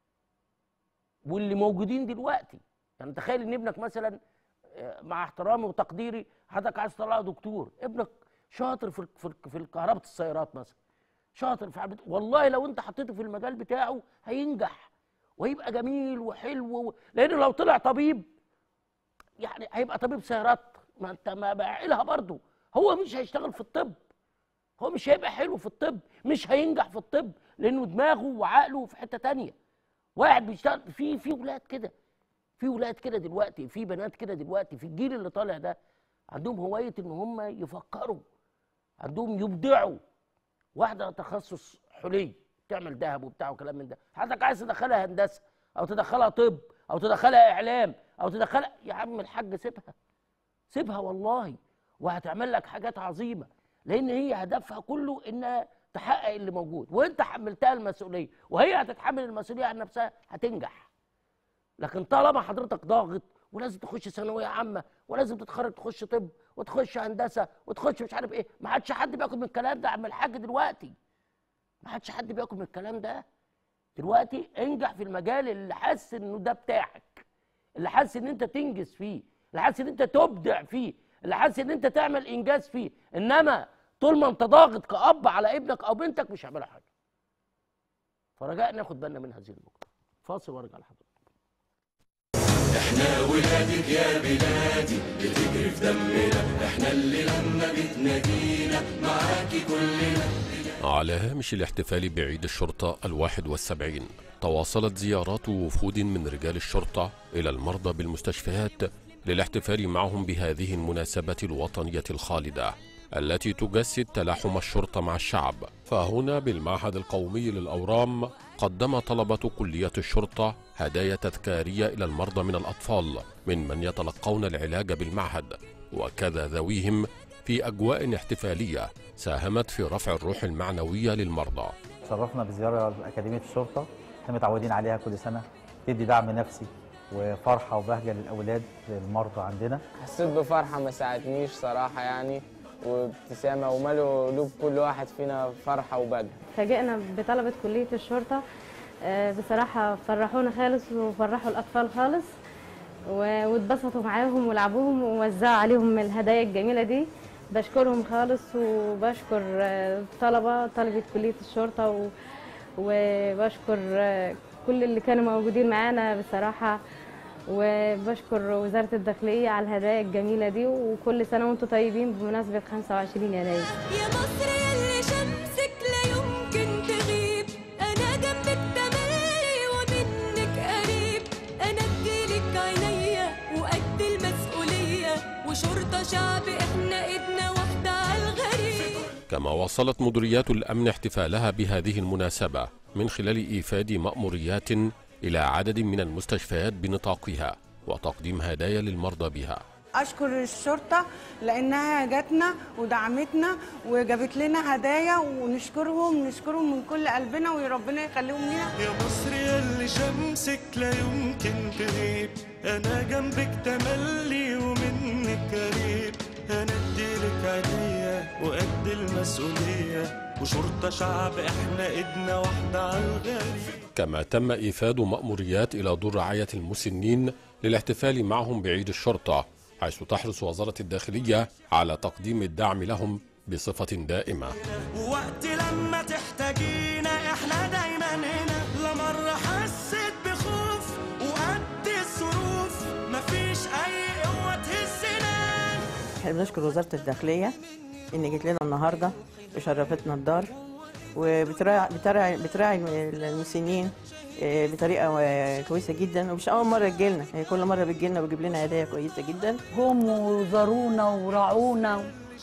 Speaker 1: واللي موجودين دلوقتي يعني تخيل ان ابنك مثلا آه، مع احترامي وتقديري حضرتك عايز تطلعه دكتور ابنك شاطر في في في كهرباء السيارات مثلا شاطر في عبد والله لو انت حطيته في المجال بتاعه هينجح وهيبقى جميل وحلو و... لانه لو طلع طبيب يعني هيبقى طبيب سيارات ما انت ما بعقلها برضه هو مش هيشتغل في الطب هو مش هيبقى حلو في الطب مش هينجح في الطب لانه دماغه وعقله في حته تانية واحد بيشتغل في في ولاد كده في ولاد كده دلوقتي في بنات كده دلوقتي في الجيل اللي طالع ده عندهم هوايه ان هم يفكروا عندهم يبدعوا واحده تخصص حلي تعمل ذهب وبتاع وكلام من ده حضرتك عايز تدخلها هندسه او تدخلها طب او تدخلها اعلام او تدخلها يا عم الحاج سيبها سيبها والله وهتعمل لك حاجات عظيمه لان هي هدفها كله انها تحقق اللي موجود وانت حملتها المسؤوليه وهي هتتحمل المسؤوليه عن نفسها هتنجح لكن طالما حضرتك ضاغط ولازم تخش ثانويه عامه ولازم تتخرج تخش طب وتخش هندسه وتخش مش عارف ايه ما عادش حد بياكل من الكلام ده يا عم الحاج دلوقتي ما عادش حد بياكل من الكلام ده دلوقتي انجح في المجال اللي حاسس انه ده بتاعك اللي حاسس ان انت تنجز فيه اللي حاسس ان انت تبدع فيه اللي حاسس ان انت تعمل انجاز فيه انما طول ما انت ضاغط كأب على ابنك او بنتك مش هيعملوا حاجه فرجاء ناخد بالنا من هذه النقطه فاصل وارجع لحضرتك
Speaker 4: احنا
Speaker 11: احنا ولادك يا بلادي بتجري في دمنا احنا اللي لما بتنادينا معاكي كلنا
Speaker 12: على هامش الاحتفال بعيد الشرطة الواحد والسبعين تواصلت زيارات وفود من رجال الشرطة إلى المرضى بالمستشفيات للاحتفال معهم بهذه المناسبة الوطنية الخالدة التي تجسد تلاحم الشرطة مع الشعب فهنا بالمعهد القومي للأورام قدم طلبة كلية الشرطة هدايا تذكارية إلى المرضى من الأطفال من من يتلقون العلاج بالمعهد وكذا ذويهم في أجواء احتفالية ساهمت في رفع الروح المعنوية للمرضى
Speaker 13: شرفنا بزيارة لأكاديمية الشرطة احنا متعودين عليها كل سنة تدي دعم نفسي وفرحة وبهجة للأولاد المرضى عندنا
Speaker 14: حسيت بفرحة ما ساعدنيش صراحة يعني وابتسامة وملوا قلوب كل واحد فينا فرحة وبهجة
Speaker 15: فاجئنا بطلبة كلية الشرطة آه، بصراحة فرحونا خالص وفرحوا الأطفال خالص و- واتبسطوا معاهم ولعبوهم ووزعوا عليهم الهدايا الجميلة دي بشكرهم خالص وبشكر آه، طلبة طلبة كلية الشرطة و- وبشكر آه، كل اللي كانوا موجودين معانا بصراحة وبشكر وزارة الداخلية على الهدايا الجميلة دي وكل سنة وانتم طيبين بمناسبة 25 يناير
Speaker 16: يا مصر يلي شمسك لا يمكن تغيب انا جنبك تملي ومنك قريب انا اديلك عينيا وقد المسؤوليه وشرطه شعب احنا ايدنا واحده على الغريب
Speaker 12: كما واصلت مديريات الأمن احتفالها بهذه المناسبة من خلال إيفاد مأموريات إلى عدد من المستشفيات بنطاقها وتقديم هدايا للمرضى بها
Speaker 17: اشكر الشرطه لانها جاتنا ودعمتنا وجابت لنا هدايا ونشكرهم نشكرهم من كل قلبنا وربنا يخليهم لنا
Speaker 11: يا مصر يلي شمسك لا يمكن تغيب انا جنبك تملي ومنك قريب انا اديلك عينيا وقد المسؤوليه وشرطه شعب احنا ايدنا واحده على الغريب
Speaker 12: كما تم إيفاد مأموريات إلى دور رعاية المسنين للاحتفال معهم بعيد الشرطة حيث تحرص وزارة الداخلية على تقديم الدعم لهم بصفة دائمة
Speaker 11: وقت لما تحتاجينا احنا دايما هنا لا مرة حسيت بخوف وقد الظروف مفيش اي قوة تهزنا
Speaker 18: احنا بنشكر وزارة الداخلية إن جت لنا النهاردة وشرفتنا الدار وبتراعي بتراعي بتراعي المسنين آه، بطريقة آه، كويسة جدا ومش أول مرة تجيلنا هي كل مرة بتجيلنا وبتجيب لنا هدايا كويسة جدا
Speaker 19: هم وزارونا وراعونا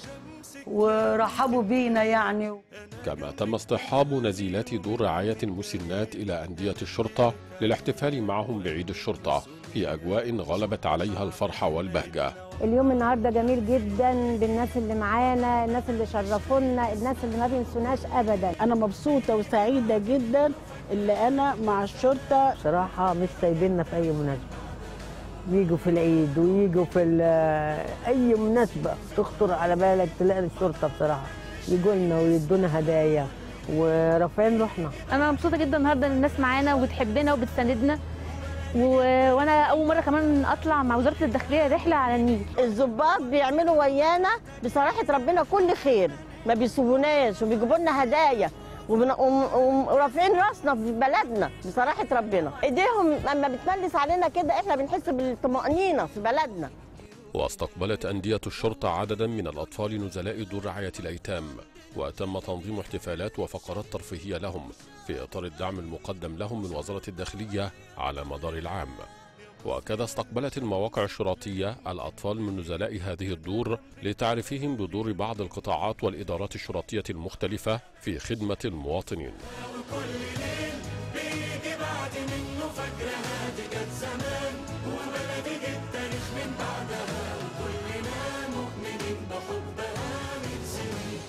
Speaker 19: ورحبوا بينا يعني
Speaker 12: كما تم اصطحاب نزيلات دور رعاية المسنات إلى أندية الشرطة للاحتفال معهم بعيد الشرطة في أجواء غلبت عليها الفرحة والبهجة
Speaker 20: اليوم النهارده جميل جدا بالناس اللي معانا الناس اللي شرفونا الناس اللي ما بينسوناش ابدا
Speaker 21: انا مبسوطه وسعيده جدا اللي انا مع الشرطه
Speaker 22: بصراحة مش سايبيننا في أي مناسبة يجوا في العيد ويجوا في ال- أي مناسبة تخطر على بالك تلاقي الشرطة بصراحة يجوا لنا ويدونا هدايا ورافعين روحنا
Speaker 23: انا مبسوطه جدا النهارده ان الناس معانا وبتحبنا وبتساندنا و... وانا اول مره كمان اطلع مع وزاره الداخليه رحله على النيل
Speaker 21: الظباط بيعملوا ويانا بصراحه ربنا كل خير ما بيسيبوناش وبيجيبوا لنا هدايا وبن- وم- وم- ورافعين راسنا في بلدنا بصراحه ربنا ايديهم لما بتملس علينا كده احنا بنحس بالطمانينه في بلدنا
Speaker 12: واستقبلت أندية الشرطة عددا من الأطفال نزلاء دور رعاية الأيتام وتم تنظيم احتفالات وفقرات ترفيهية لهم في إطار الدعم المقدم لهم من وزارة الداخلية على مدار العام وكذا استقبلت المواقع الشرطية الأطفال من نزلاء هذه الدور لتعريفهم بدور بعض القطاعات والإدارات الشرطية المختلفة في خدمة المواطنين
Speaker 11: وكل ليل بيجي بعد منه فجر هادي جت زمان وبلدي جت تاريخ من بعدها وكلنا مؤمنين بحبها من سنين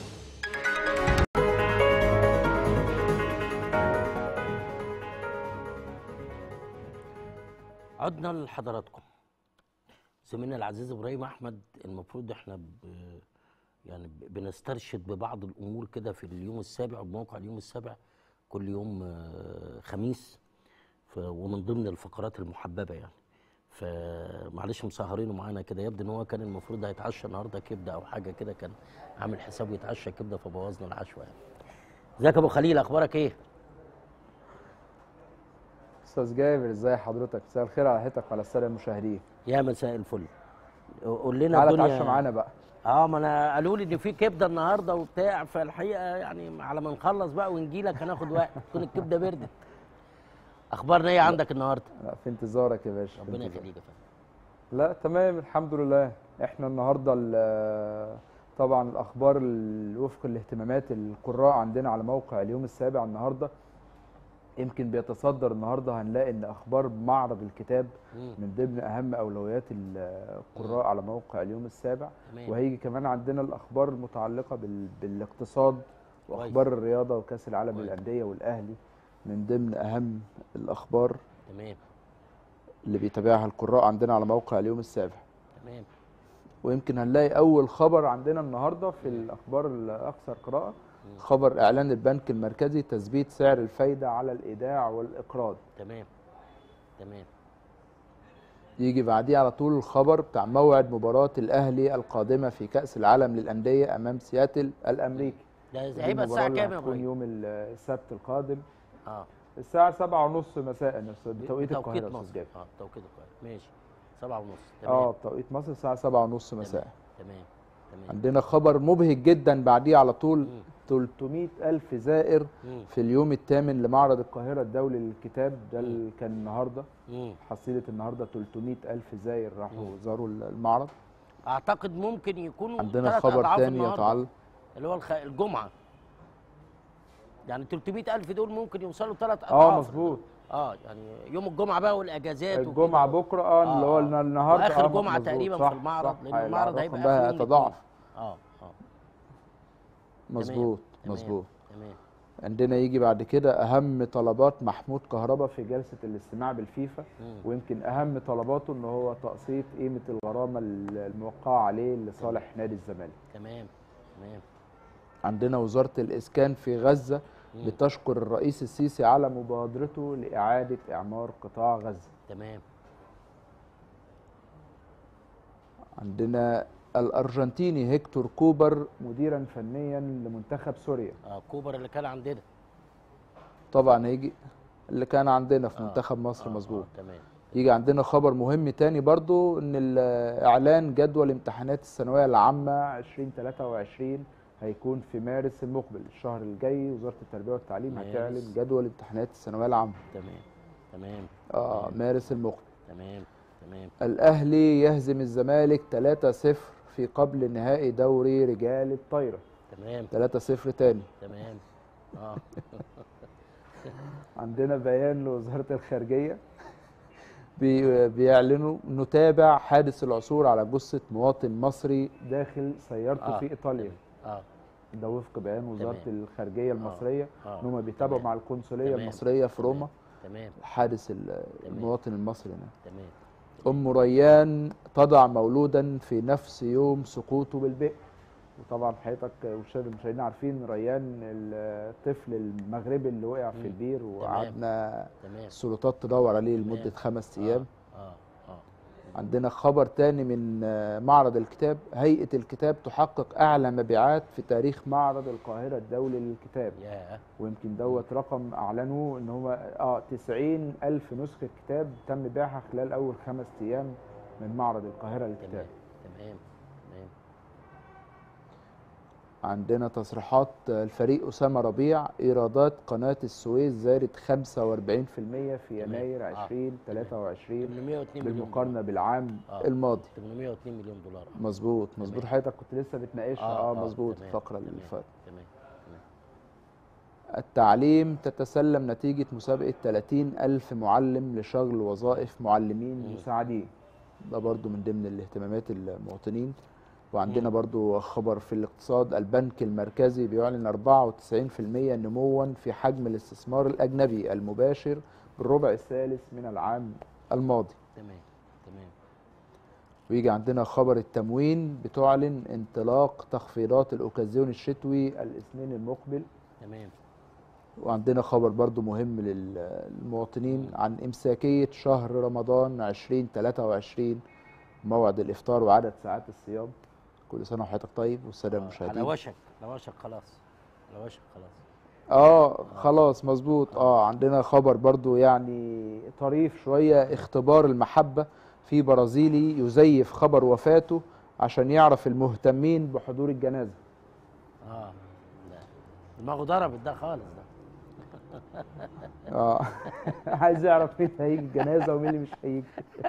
Speaker 1: عدنا لحضراتكم زميلنا العزيز ابراهيم احمد المفروض احنا ب يعني ب- بنسترشد ببعض الامور كده في اليوم السابع وبموقع اليوم السابع كل يوم آه، خميس ف ومن ضمن الفقرات المحببه يعني فمعلش مسهرينه معانا كده يبدو ان هو كان المفروض هيتعشى النهارده كبده او حاجه كده كان عامل حسابه يتعشى كبده فبوظنا العشوه يعني ازيك يا ابو خليل اخبارك ايه
Speaker 2: استاذ جابر ازاي حضرتك مساء الخير على حضرتك وعلى الساده المشاهدين
Speaker 1: يا مساء الفل قول لنا
Speaker 2: تعالى
Speaker 1: الدنيا
Speaker 2: اتعشى معانا بقى
Speaker 1: اه ما انا قالوا لي ان في كبده النهارده وبتاع فالحقيقه يعني على ما نخلص بقى ونجي لك هناخد وقت تكون الكبده بردت اخبارنا ايه عندك النهارده
Speaker 2: لا في انتظارك يا باشا في
Speaker 1: ربنا
Speaker 2: انتظارك.
Speaker 1: يخليك يا فندم
Speaker 2: لا تمام الحمد لله احنا النهارده ال- طبعا الاخبار ال- وفق الاهتمامات القراء عندنا على موقع اليوم السابع النهارده يمكن بيتصدر النهارده هنلاقي ان اخبار معرض الكتاب
Speaker 1: مم.
Speaker 2: من ضمن اهم اولويات القراء على موقع اليوم السابع
Speaker 1: تمام.
Speaker 2: وهيجي كمان عندنا الاخبار المتعلقه بال- بالاقتصاد واخبار الرياضه وكاس العالم للانديه والاهلي من ضمن اهم الاخبار
Speaker 1: تمام
Speaker 2: اللي بيتابعها القراء عندنا على موقع اليوم السابع
Speaker 1: تمام
Speaker 2: ويمكن هنلاقي اول خبر عندنا النهارده في الاخبار الاكثر قراءه خبر اعلان البنك المركزي تثبيت سعر الفايده على الايداع والاقراض
Speaker 1: تمام تمام
Speaker 2: يجي بعديه على طول الخبر بتاع موعد مباراه الاهلي القادمه في كاس العالم للانديه امام سياتل الامريكي
Speaker 1: ده
Speaker 2: ودي
Speaker 1: هيبقى الساعه
Speaker 2: المباراة اللي
Speaker 1: كام يا
Speaker 2: هتكون
Speaker 1: ابراهيم
Speaker 2: يوم السبت القادم
Speaker 1: اه
Speaker 2: الساعه 7:30 مساء يا أستاذ- بتوقيت القاهره
Speaker 1: توقيت
Speaker 2: يا
Speaker 1: مصر
Speaker 2: استاذ جابر
Speaker 1: اه توقيت القاهره ماشي سبعة ونص تمام
Speaker 2: اه بتوقيت مصر الساعه 7:30 مساء
Speaker 1: تمام تمام
Speaker 2: عندنا خبر مبهج جدا بعديه على طول 300 ألف زائر
Speaker 1: مم.
Speaker 2: في اليوم الثامن لمعرض القاهرة الدولي للكتاب ده اللي كان النهاردة
Speaker 1: مم.
Speaker 2: حصيلة النهاردة 300 ألف زائر راحوا زاروا المعرض
Speaker 1: اعتقد ممكن يكونوا
Speaker 2: عندنا
Speaker 1: تلات
Speaker 2: خبر
Speaker 1: أضعاف
Speaker 2: تاني
Speaker 1: النهاردة،
Speaker 2: يتعلق
Speaker 1: اللي هو الخ... الجمعه يعني 300 ألف دول ممكن يوصلوا ثلاث أضعاف
Speaker 2: اه مظبوط
Speaker 1: اه يعني يوم الجمعة بقى والأجازات
Speaker 2: الجمعة بكرة اه اللي هو
Speaker 1: آه.
Speaker 2: النهاردة
Speaker 1: وآخر
Speaker 2: آه،
Speaker 1: جمعة
Speaker 2: مظبوط.
Speaker 1: تقريبا
Speaker 2: صح
Speaker 1: في المعرض
Speaker 2: صح.
Speaker 1: لأن المعرض
Speaker 2: الرقم
Speaker 1: هيبقى
Speaker 2: بقى
Speaker 1: آخر يوم
Speaker 2: يتضاعف
Speaker 1: اه اه
Speaker 2: مظبوط
Speaker 1: تمام.
Speaker 2: مظبوط
Speaker 1: تمام
Speaker 2: عندنا يجي بعد كده اهم طلبات محمود كهربا في جلسه الاستماع بالفيفا
Speaker 1: مم.
Speaker 2: ويمكن اهم طلباته ان هو تقسيط قيمه الغرامه الموقعه عليه لصالح نادي الزمالك
Speaker 1: تمام تمام
Speaker 2: عندنا وزاره الاسكان في غزه
Speaker 1: مم.
Speaker 2: بتشكر الرئيس السيسي على مبادرته لاعاده اعمار قطاع غزه
Speaker 1: تمام
Speaker 2: عندنا الارجنتيني هيكتور كوبر مديرا فنيا لمنتخب سوريا
Speaker 1: اه كوبر اللي كان عندنا
Speaker 2: طبعا هيجي اللي كان عندنا في
Speaker 1: آه.
Speaker 2: منتخب مصر
Speaker 1: آه،
Speaker 2: مظبوط
Speaker 1: آه، تمام
Speaker 2: يجي عندنا خبر مهم تاني برضو ان ال- اعلان جدول امتحانات الثانويه العامه 2023 هيكون في مارس المقبل الشهر الجاي وزاره التربيه والتعليم
Speaker 1: مارس.
Speaker 2: هتعلن جدول امتحانات الثانويه العامه
Speaker 1: تمام تمام
Speaker 2: اه مارس المقبل
Speaker 1: تمام تمام
Speaker 2: الاهلي يهزم الزمالك 3-0 في قبل نهائي دوري رجال الطايره
Speaker 1: تمام
Speaker 2: 3-0 تاني
Speaker 1: تمام اه
Speaker 2: عندنا بيان لوزارة الخارجية بي- بيعلنوا نتابع حادث العثور على جثة مواطن مصري داخل سيارته
Speaker 1: آه،
Speaker 2: في إيطاليا
Speaker 1: اه
Speaker 2: ده وفق بيان وزارة
Speaker 1: تمام.
Speaker 2: الخارجية المصرية
Speaker 1: آه،
Speaker 2: إن هم بيتابعوا
Speaker 1: تمام.
Speaker 2: مع القنصلية
Speaker 1: تمام.
Speaker 2: المصرية في روما
Speaker 1: تمام
Speaker 2: حادث ال- المواطن المصري هناك
Speaker 1: تمام
Speaker 2: أم ريان تضع مولودا في نفس يوم سقوطه بالبئر وطبعا حضرتك والشباب المشاهدين عارفين ريان الطفل المغربي اللي وقع في
Speaker 1: مم.
Speaker 2: البير وقعدنا
Speaker 1: تمام
Speaker 2: السلطات تدور عليه
Speaker 1: تمام.
Speaker 2: لمدة خمس أيام
Speaker 1: اه اه
Speaker 2: عندنا خبر تاني من آه، معرض الكتاب هيئة الكتاب تحقق أعلى مبيعات في تاريخ معرض القاهرة الدولي للكتاب
Speaker 1: ياه
Speaker 2: ويمكن دوت رقم أعلنوه إن هو اه 90 ألف نسخة كتاب تم بيعها خلال أول خمس أيام من معرض القاهرة للكتاب
Speaker 1: تمام تمام تمام
Speaker 2: عندنا تصريحات الفريق أسامة ربيع إيرادات قناة السويس زادت 45% في يناير
Speaker 1: آه.
Speaker 2: 2023
Speaker 1: 802 مليون
Speaker 2: بالمقارنة بالعام
Speaker 1: آه.
Speaker 2: الماضي
Speaker 1: 802 مليون دولار
Speaker 2: مظبوط مظبوط حضرتك كنت لسه بتناقشها
Speaker 1: آه،
Speaker 2: اه
Speaker 1: آه،
Speaker 2: مظبوط
Speaker 1: تمام،
Speaker 2: الفقرة اللي
Speaker 1: تمام،
Speaker 2: فاتت
Speaker 1: تمام تمام
Speaker 2: التعليم تتسلم نتيجة مسابقة 30 ألف معلم لشغل وظائف معلمين مساعدين ده برضو من ضمن الاهتمامات المواطنين وعندنا برضو خبر في الاقتصاد البنك المركزي بيعلن 94% نموا في حجم الاستثمار الأجنبي المباشر بالربع الثالث من العام الماضي
Speaker 1: تمام تمام
Speaker 2: ويجي عندنا خبر التموين بتعلن انطلاق تخفيضات الأوكازيون الشتوي الاثنين المقبل
Speaker 1: تمام
Speaker 2: وعندنا خبر برضو مهم للمواطنين عن إمساكية شهر رمضان 2023 موعد الإفطار وعدد ساعات الصيام كل سنة وحضرتك طيب والسادة
Speaker 1: على
Speaker 2: المشاهدين
Speaker 1: وشك على وشك خلاص على وشك خلاص
Speaker 2: اه خلاص مظبوط اه عندنا خبر برضو يعني طريف شويه اختبار المحبه في برازيلي يزيف خبر وفاته عشان يعرف المهتمين بحضور الجنازه
Speaker 1: اه لا. دماغه ضربت ده خالص ده
Speaker 2: اه عايز يعرف مين هيجي الجنازه ومين اللي مش هيجي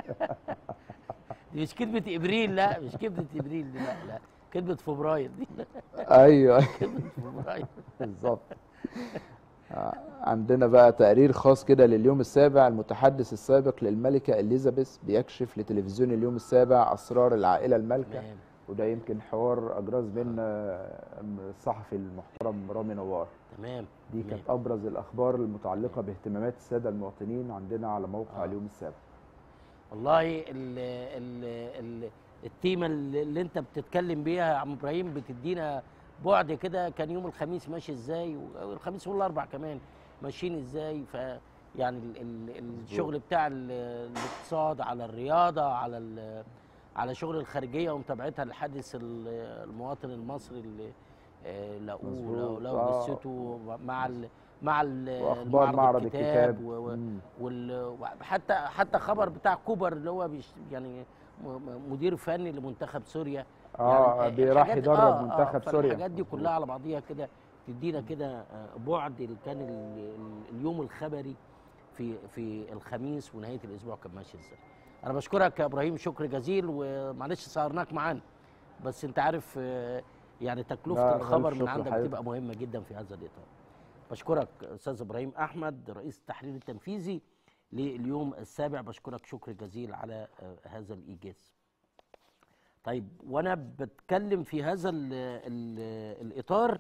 Speaker 1: دي مش كلمة ابريل لا مش كلمة ابريل دي لا لا كلمة فبراير دي
Speaker 2: ايوه
Speaker 1: كلمة فبراير
Speaker 2: بالظبط آه، عندنا بقى تقرير خاص كده لليوم السابع المتحدث السابق للملكة إليزابيث بيكشف لتلفزيون اليوم السابع أسرار العائلة المالكة
Speaker 1: تمام.
Speaker 2: وده يمكن حوار أجراز بين آه، الصحفي المحترم رامي نوار
Speaker 1: تمام
Speaker 2: دي
Speaker 1: تمام.
Speaker 2: كانت أبرز الأخبار المتعلقة باهتمامات السادة المواطنين عندنا على موقع اليوم السابع
Speaker 1: والله ال ال ال التيمة اللي اللي انت بتتكلم بيها يا عم ابراهيم بتدينا بعد كده كان يوم الخميس ماشي ازاي والخميس والاربع كمان ماشيين ازاي ف يعني ال ال الشغل بتاع ال- الاقتصاد على الرياضه على ال- على شغل الخارجيه ومتابعتها لحادث ال- المواطن المصري اللي آه، لقوه
Speaker 2: مظبوط.
Speaker 1: لقوا
Speaker 2: آه.
Speaker 1: جثته مع ال مع ال-
Speaker 2: وأخبار معرض الكتاب.
Speaker 1: و- و-
Speaker 2: مم.
Speaker 1: وال- وحتى حتى خبر بتاع كوبر اللي هو بيش يعني م- م- مدير فني لمنتخب سوريا
Speaker 2: آه،
Speaker 1: يعني
Speaker 2: بيراح
Speaker 1: الحاجات-
Speaker 2: يدرب منتخب سوريا.
Speaker 1: الحاجات دي كلها على بعضيها كده تدينا كده آه، بعد اللي كان ال- ال- اليوم الخبري في في الخميس ونهايه الاسبوع كان ماشي ازاي انا بشكرك يا ابراهيم شكر جزيل ومعلش سهرناك معانا بس انت عارف آه، يعني
Speaker 2: لا،
Speaker 1: تكلفه
Speaker 2: ألف
Speaker 1: الخبر من
Speaker 2: شكر
Speaker 1: عندك
Speaker 2: حبيبي.
Speaker 1: بتبقى مهمه جدا في هذا الاطار بشكرك استاذ ابراهيم احمد رئيس التحرير التنفيذي لليوم السابع بشكرك شكر جزيل على آه، هذا الايجاز طيب وانا بتكلم في هذا ال ال الاطار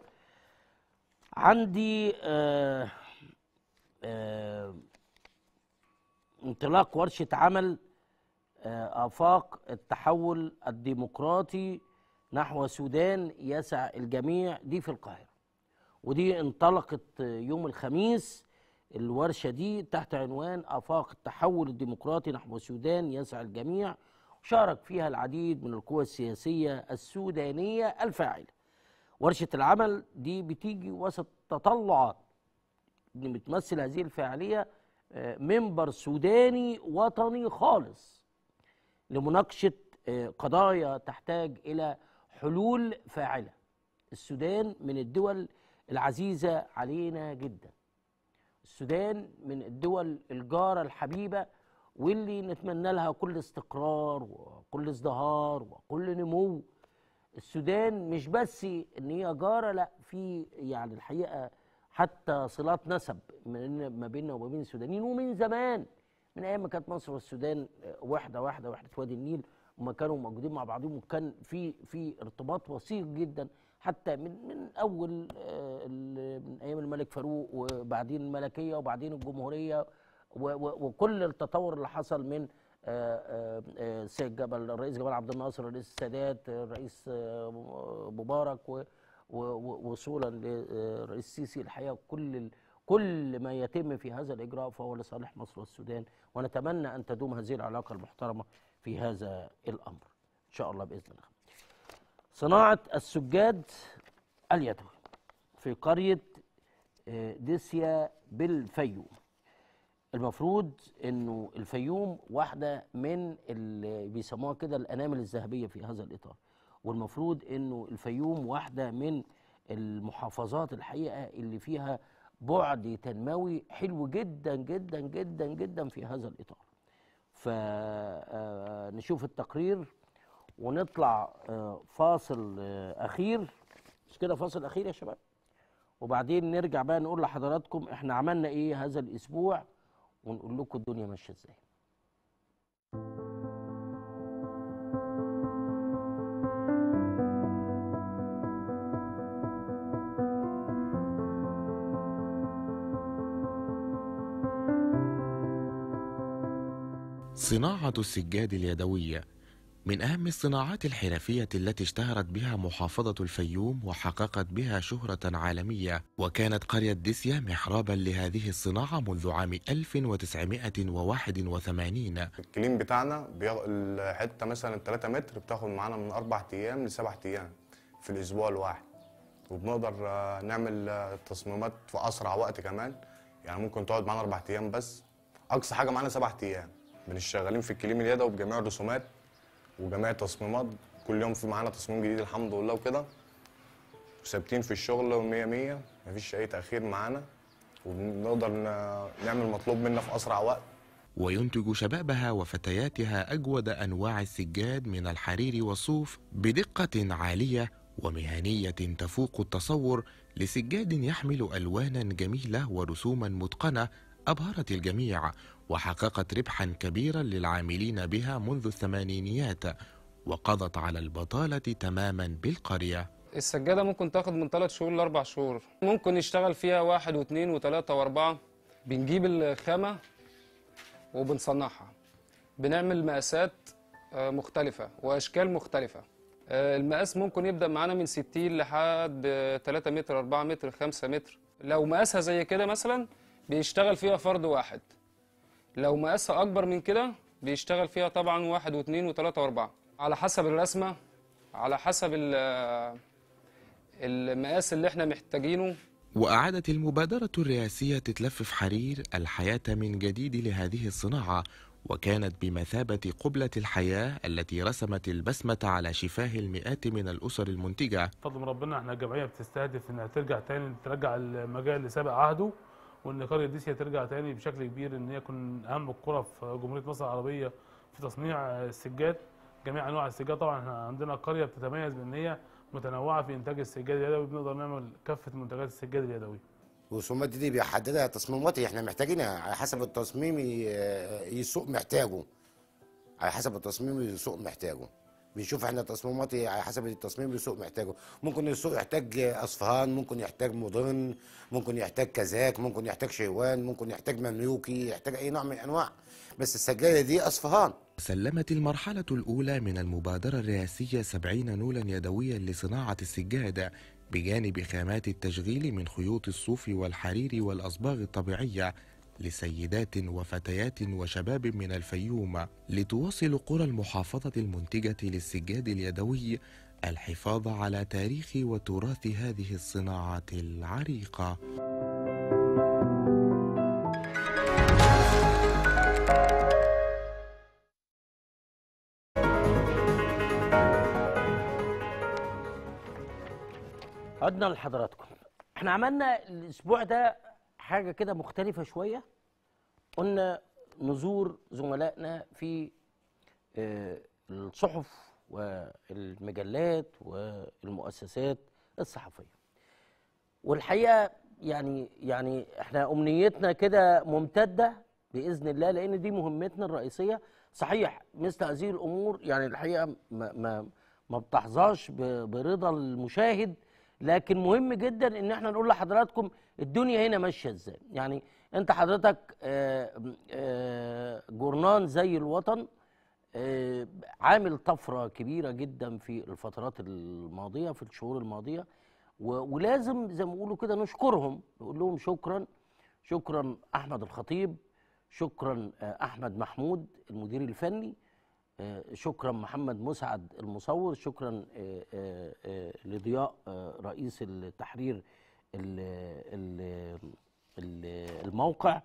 Speaker 1: عندي آه آه انطلاق ورشه عمل آه افاق التحول الديمقراطي نحو سودان يسع الجميع دي في القاهره ودي انطلقت يوم الخميس الورشه دي تحت عنوان افاق التحول الديمقراطي نحو السودان يسع الجميع شارك فيها العديد من القوى السياسيه السودانيه الفاعله ورشه العمل دي بتيجي وسط تطلعات ان بتمثل هذه الفاعليه آه، منبر سوداني وطني خالص لمناقشه آه، قضايا تحتاج الى حلول فاعله السودان من الدول العزيزه علينا جدا السودان من الدول الجاره الحبيبه واللي نتمنى لها كل استقرار وكل ازدهار وكل نمو السودان مش بس ان هي جاره لا في يعني الحقيقه حتى صلات نسب من ما بيننا وما بين السودانيين ومن زمان من ايام ما كانت مصر والسودان واحده واحده وحده وادي النيل وما كانوا موجودين مع بعضهم وكان في في ارتباط وثيق جدا حتى من من اول آه، ال- من ايام الملك فاروق وبعدين الملكيه وبعدين الجمهوريه و- و- وكل التطور اللي حصل من آه، آه، آه، السيد جبل الرئيس جمال عبد الناصر الرئيس السادات الرئيس آه، مبارك و- و- و- وصولا للرئيس السيسي الحقيقه كل ال- كل ما يتم في هذا الاجراء فهو لصالح مصر والسودان ونتمنى ان تدوم هذه العلاقه المحترمه في هذا الامر ان شاء الله باذن الله. صناعه السجاد اليدوي في قريه آه، ديسيا بالفيوم. المفروض انه الفيوم واحده من اللي بيسموها كده الانامل الذهبيه في هذا الاطار والمفروض انه الفيوم واحده من المحافظات الحقيقه اللي فيها بعد تنموي حلو جدا جدا جدا جدا في هذا الاطار فنشوف التقرير ونطلع آه، فاصل آه، اخير مش كده فاصل اخير يا شباب وبعدين نرجع بقى نقول لحضراتكم احنا عملنا ايه هذا الاسبوع ونقول لكم الدنيا ماشيه ازاي
Speaker 3: صناعة السجاد اليدوية من أهم الصناعات الحرفية التي اشتهرت بها محافظة الفيوم وحققت بها شهرة عالمية وكانت قرية ديسيا محرابا لهذه الصناعة منذ عام 1981
Speaker 5: الكليم بتاعنا بيغ... الحته مثلا 3 متر بتاخد معانا من اربع ايام لسبع ايام في الاسبوع الواحد وبنقدر آه، نعمل آه، تصميمات في اسرع وقت كمان يعني ممكن تقعد معانا اربع ايام بس اقصى حاجه معانا سبع ايام بنشتغلين في الكليم اليدوي بجميع الرسومات وجميع التصميمات كل يوم في معانا تصميم جديد الحمد لله وكده وثابتين في الشغل ومية مية مفيش اي تاخير معانا وبنقدر ن- نعمل مطلوب منا في اسرع وقت
Speaker 3: وينتج شبابها وفتياتها أجود أنواع السجاد من الحرير والصوف بدقة عالية ومهنية تفوق التصور لسجاد يحمل ألوانا جميلة ورسوما متقنة أبهرت الجميع وحققت ربحا كبيرا للعاملين بها منذ الثمانينيات وقضت على البطالة تماما بالقرية
Speaker 6: السجادة ممكن تاخد من ثلاث شهور لأربع شهور ممكن نشتغل فيها واحد واثنين وثلاثة وأربعة بنجيب الخامة وبنصنعها بنعمل مقاسات آه، مختلفة وأشكال مختلفة آه، المقاس ممكن يبدأ معانا من 60 لحد آه، 3 متر 4 متر 5 متر لو مقاسها زي كده مثلا بيشتغل فيها فرد واحد لو مقاسها أكبر من كده بيشتغل فيها طبعا واحد واثنين وثلاثة وأربعة على حسب الرسمة على حسب ال- المقاس اللي احنا محتاجينه
Speaker 3: وأعادت المبادرة الرئاسية تلفف حرير الحياة من جديد لهذه الصناعة وكانت بمثابة قبلة الحياة التي رسمت البسمة على شفاه المئات من الأسر المنتجة
Speaker 7: بفضل من ربنا احنا الجمعيه بتستهدف انها ترجع تاني ترجع المجال لسابق عهده وان قريه ديسيا ترجع تاني بشكل كبير ان هي تكون اهم القرى في جمهوريه مصر العربيه في تصنيع السجاد جميع انواع السجاد طبعا احنا عندنا قريه بتتميز بان هي متنوعه في انتاج السجاد اليدوي بنقدر نعمل كافه منتجات السجاد اليدوي
Speaker 8: الرسومات دي بيحددها تصميمات احنا محتاجينها على حسب التصميم ي- السوق محتاجه على حسب التصميم السوق محتاجه بنشوف احنا تصميمات إيه على حسب التصميم اللي السوق محتاجه ممكن السوق يحتاج اصفهان ممكن يحتاج مودرن ممكن يحتاج كذاك ممكن يحتاج شيوان ممكن يحتاج مملوكي يحتاج اي نوع من الانواع بس السجاده دي اصفهان
Speaker 3: سلمت المرحلة الأولى من المبادرة الرئاسية سبعين نولا يدويا لصناعة السجادة بجانب خامات التشغيل من خيوط الصوف والحرير والأصباغ الطبيعية لسيدات وفتيات وشباب من الفيوم لتواصل قرى المحافظة المنتجة للسجاد اليدوي الحفاظ على تاريخ وتراث هذه الصناعة العريقة
Speaker 1: عدنا لحضراتكم احنا عملنا الاسبوع ده حاجه كده مختلفه شويه قلنا نزور زملائنا في آه، الصحف والمجلات والمؤسسات الصحفيه والحقيقه يعني يعني احنا امنيتنا كده ممتده باذن الله لان دي مهمتنا الرئيسيه صحيح مثل هذه الامور يعني الحقيقه ما ما ما بتحظاش ب- برضا المشاهد لكن مهم جدا ان احنا نقول لحضراتكم الدنيا هنا ماشيه ازاي يعني انت حضرتك آه، آه، جورنان زي الوطن آه، عامل طفره كبيره جدا في الفترات الماضيه في الشهور الماضيه و- ولازم زي ما بيقولوا كده نشكرهم نقول لهم شكرا شكرا احمد الخطيب شكرا آه، احمد محمود المدير الفني آه، شكرا محمد مسعد المصور شكرا آه، آه، آه، لضياء آه، رئيس التحرير ال- ال- ال- الموقع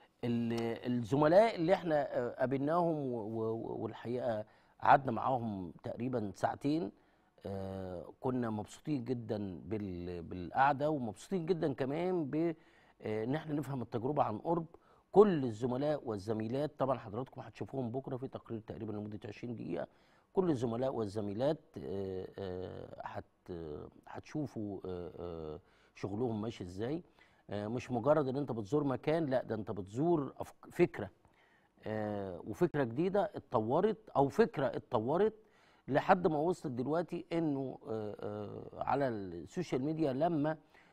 Speaker 1: ال- الزملاء اللي احنا آه، قابلناهم و- و- والحقيقه قعدنا معاهم تقريبا ساعتين آه، كنا مبسوطين جدا بال- بالقعده ومبسوطين جدا كمان ب آه، ان احنا نفهم التجربه عن قرب كل الزملاء والزميلات طبعا حضراتكم هتشوفوهم بكره في تقرير تقريبا لمده 20 دقيقه كل الزملاء والزميلات آه، آه، هت هتشوفوا آه، آه، شغلهم ماشي ازاي آه، مش مجرد ان انت بتزور مكان لا ده انت بتزور أفك- فكره آه، وفكره جديده اتطورت او فكره اتطورت لحد ما وصلت دلوقتي انه آه، آه، على السوشيال ميديا لما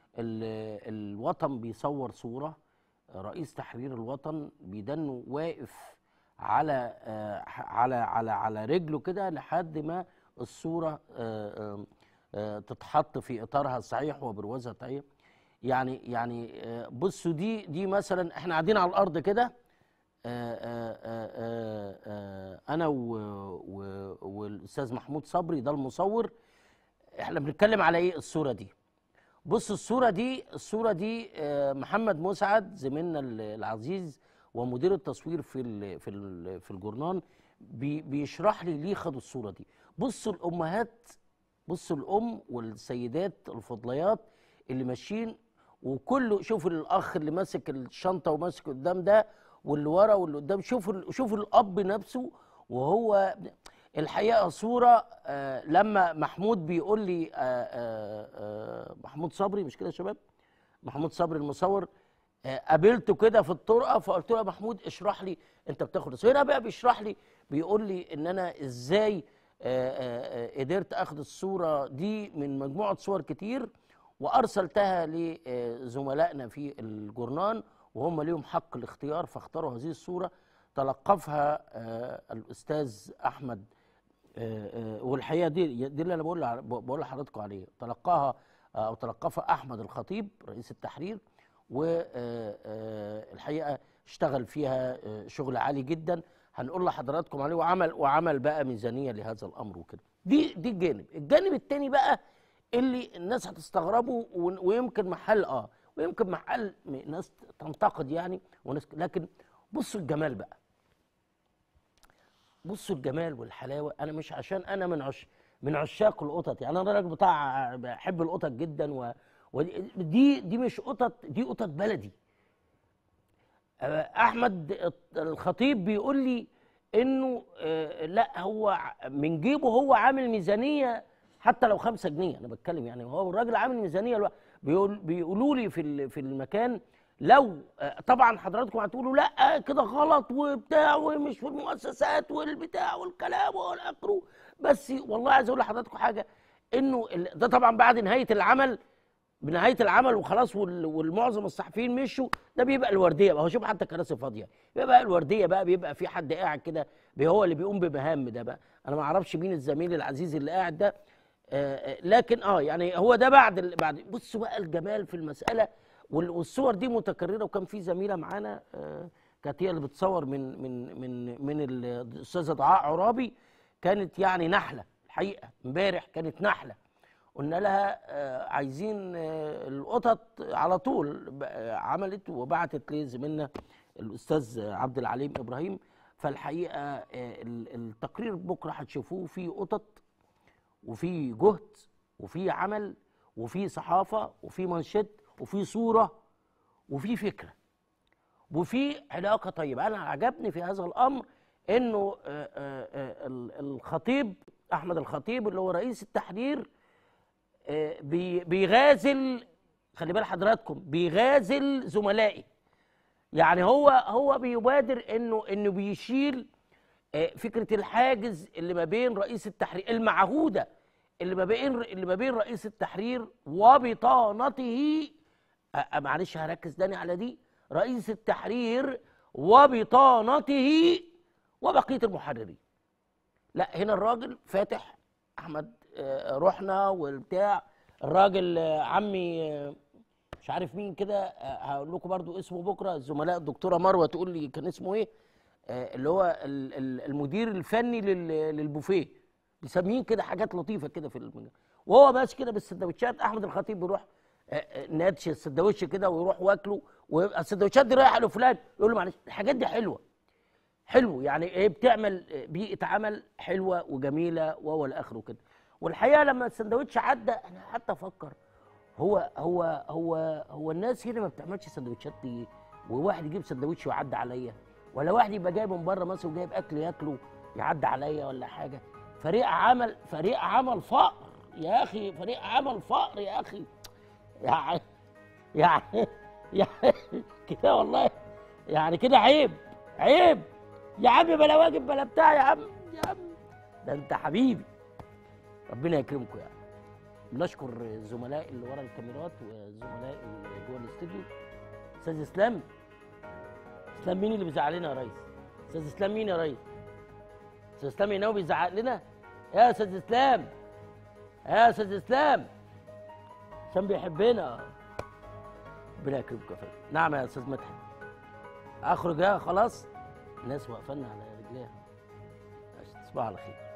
Speaker 1: ال- الوطن بيصور صوره رئيس تحرير الوطن بيدنه واقف على آه، على على على رجله كده لحد ما الصوره آه، آه، آه، تتحط في اطارها الصحيح وبروزها الصحيح يعني يعني آه، بصوا دي دي مثلا احنا قاعدين على الارض كده آه، آه، آه، آه، آه، انا و- و- والاستاذ محمود صبري ده المصور احنا بنتكلم على ايه الصوره دي بص الصوره دي الصوره دي آه، محمد مسعد زميلنا ال- العزيز ومدير التصوير في ال في ال في الجورنان بي بيشرح لي ليه خدوا الصوره دي بصوا الامهات بصوا الام والسيدات الفضليات اللي ماشيين وكله شوفوا الاخ اللي ماسك الشنطه وماسك قدام ده واللي ورا واللي قدام شوفوا ال- شوفوا الاب نفسه وهو الحقيقه صوره آه لما محمود بيقول لي آه آه آه محمود صبري مش كده يا شباب محمود صبري المصور آه، قابلته كده في الطرقه فقلت له يا محمود اشرح لي انت بتاخد الصورة. هنا بقى بيشرح لي بيقول لي ان انا ازاي آه، آه، آه، قدرت اخد الصوره دي من مجموعه صور كتير وارسلتها لزملائنا في الجورنان وهم ليهم حق الاختيار فاختاروا هذه الصوره تلقفها آه، الاستاذ احمد آه، آه، والحقيقه دي دي اللي انا بقول لع- بقول لحضراتكم عليه تلقاها آه، او تلقفها احمد الخطيب رئيس التحرير والحقيقه اشتغل فيها آه، شغل عالي جدا هنقول لحضراتكم عليه وعمل وعمل بقى ميزانيه لهذا الامر وكده دي دي الجانب الجانب الثاني بقى اللي الناس هتستغربه و- ويمكن محل اه ويمكن محل م- ناس تنتقد يعني وناس لكن بصوا الجمال بقى بصوا الجمال والحلاوه انا مش عشان انا من عش من عشاق القطط يعني انا راجل بتاع بحب القطط جدا و... ودي دي مش قطط دي قطط بلدي آه، احمد الخطيب بيقول لي انه آه، لا هو ع- من جيبه هو عامل ميزانيه حتى لو خمسة جنيه انا بتكلم يعني هو الراجل عامل ميزانيه الو... بيقول بيقولوا لي في ال- في المكان لو آه، طبعا حضراتكم هتقولوا لا كده غلط وبتاع ومش في المؤسسات والبتاع والكلام والاخره بس والله عايز اقول لحضراتكم حاجه انه ال- ده طبعا بعد نهايه العمل بنهايه العمل وخلاص وال- والمعظم الصحفيين مشوا ده بيبقى الورديه بقى هو شوف حتى الكراسي فاضيه بيبقى الورديه بقى بيبقى في حد قاعد كده بي- هو اللي بيقوم بمهام ده بقى انا ما اعرفش مين الزميل العزيز اللي قاعد ده آه، آه، لكن اه يعني هو ده بعد ال- بعد بصوا بقى الجمال في المساله وال- والصور دي متكرره وكان في زميله معانا آه، كانت هي اللي بتصور من من من من الاستاذه دعاء عرابي كانت يعني نحله الحقيقه امبارح كانت نحله قلنا لها آه، عايزين آه، القطط على طول ب- آه، عملت وبعتت لي زميلنا الاستاذ عبد العليم ابراهيم فالحقيقه آه، ال- التقرير بكره هتشوفوه فيه قطط وفي جهد وفي عمل وفي صحافه وفي منشط وفي صوره وفي فكره وفي علاقه طيبه انا عجبني في هذا الامر انه آه، آه، آه، ال- الخطيب احمد الخطيب اللي هو رئيس التحرير آه، بي- بيغازل خلي بال حضراتكم بيغازل زملائي يعني هو هو بيبادر انه انه بيشيل آه، فكره الحاجز اللي ما بين رئيس التحرير المعهوده اللي ما بين اللي ما بين رئيس التحرير وبطانته آه، آه، معلش هركز تاني على دي رئيس التحرير وبطانته وبقيه المحررين لا هنا الراجل فاتح احمد آه، رحنا والبتاع الراجل آه، عمي آه، مش عارف مين كده آه، هقول لكم برضو اسمه بكره الزملاء الدكتوره مروه تقول لي كان اسمه ايه آه، اللي هو ال- ال- المدير الفني لل- للبوفيه مسميين كده حاجات لطيفه كده في الم- وهو ماشي كده بالسندوتشات احمد الخطيب بيروح آه، آه، ناتش السندوتش كده ويروح واكله ويبقى السندوتشات دي رايحه لفلان يقول له معلش الحاجات دي حلوه حلو يعني ايه بتعمل بيئه عمل حلوه وجميله وهو الاخر كده والحقيقه لما السندوتش عدى انا قعدت افكر هو هو هو هو الناس هنا ما بتعملش سندوتشات دي وواحد يجيب سندوتش ويعدي عليا ولا واحد يبقى جايب من بره مثلا وجايب اكل ياكله يعدي عليا ولا حاجه فريق عمل فريق عمل فقر يا اخي فريق عمل فقر يا اخي يعني يعني يعني كده والله يعني كده عيب عيب يا عم بلا واجب بلا بتاع يا عم يا عم ده انت حبيبي ربنا يكرمكم يعني نشكر الزملاء اللي ورا الكاميرات والزملاء اللي جوه الاستوديو استاذ اسلام اسلام مين اللي بيزعق لنا يا ريس استاذ اسلام مين يا ريس استاذ اسلام يناوي بيزعق لنا يا استاذ اسلام يا استاذ اسلام عشان بيحبنا ربنا يكرمكم يا فندم نعم يا استاذ مدحت اخرج يا خلاص الناس واقفه لنا على رجليها تصبحوا على خير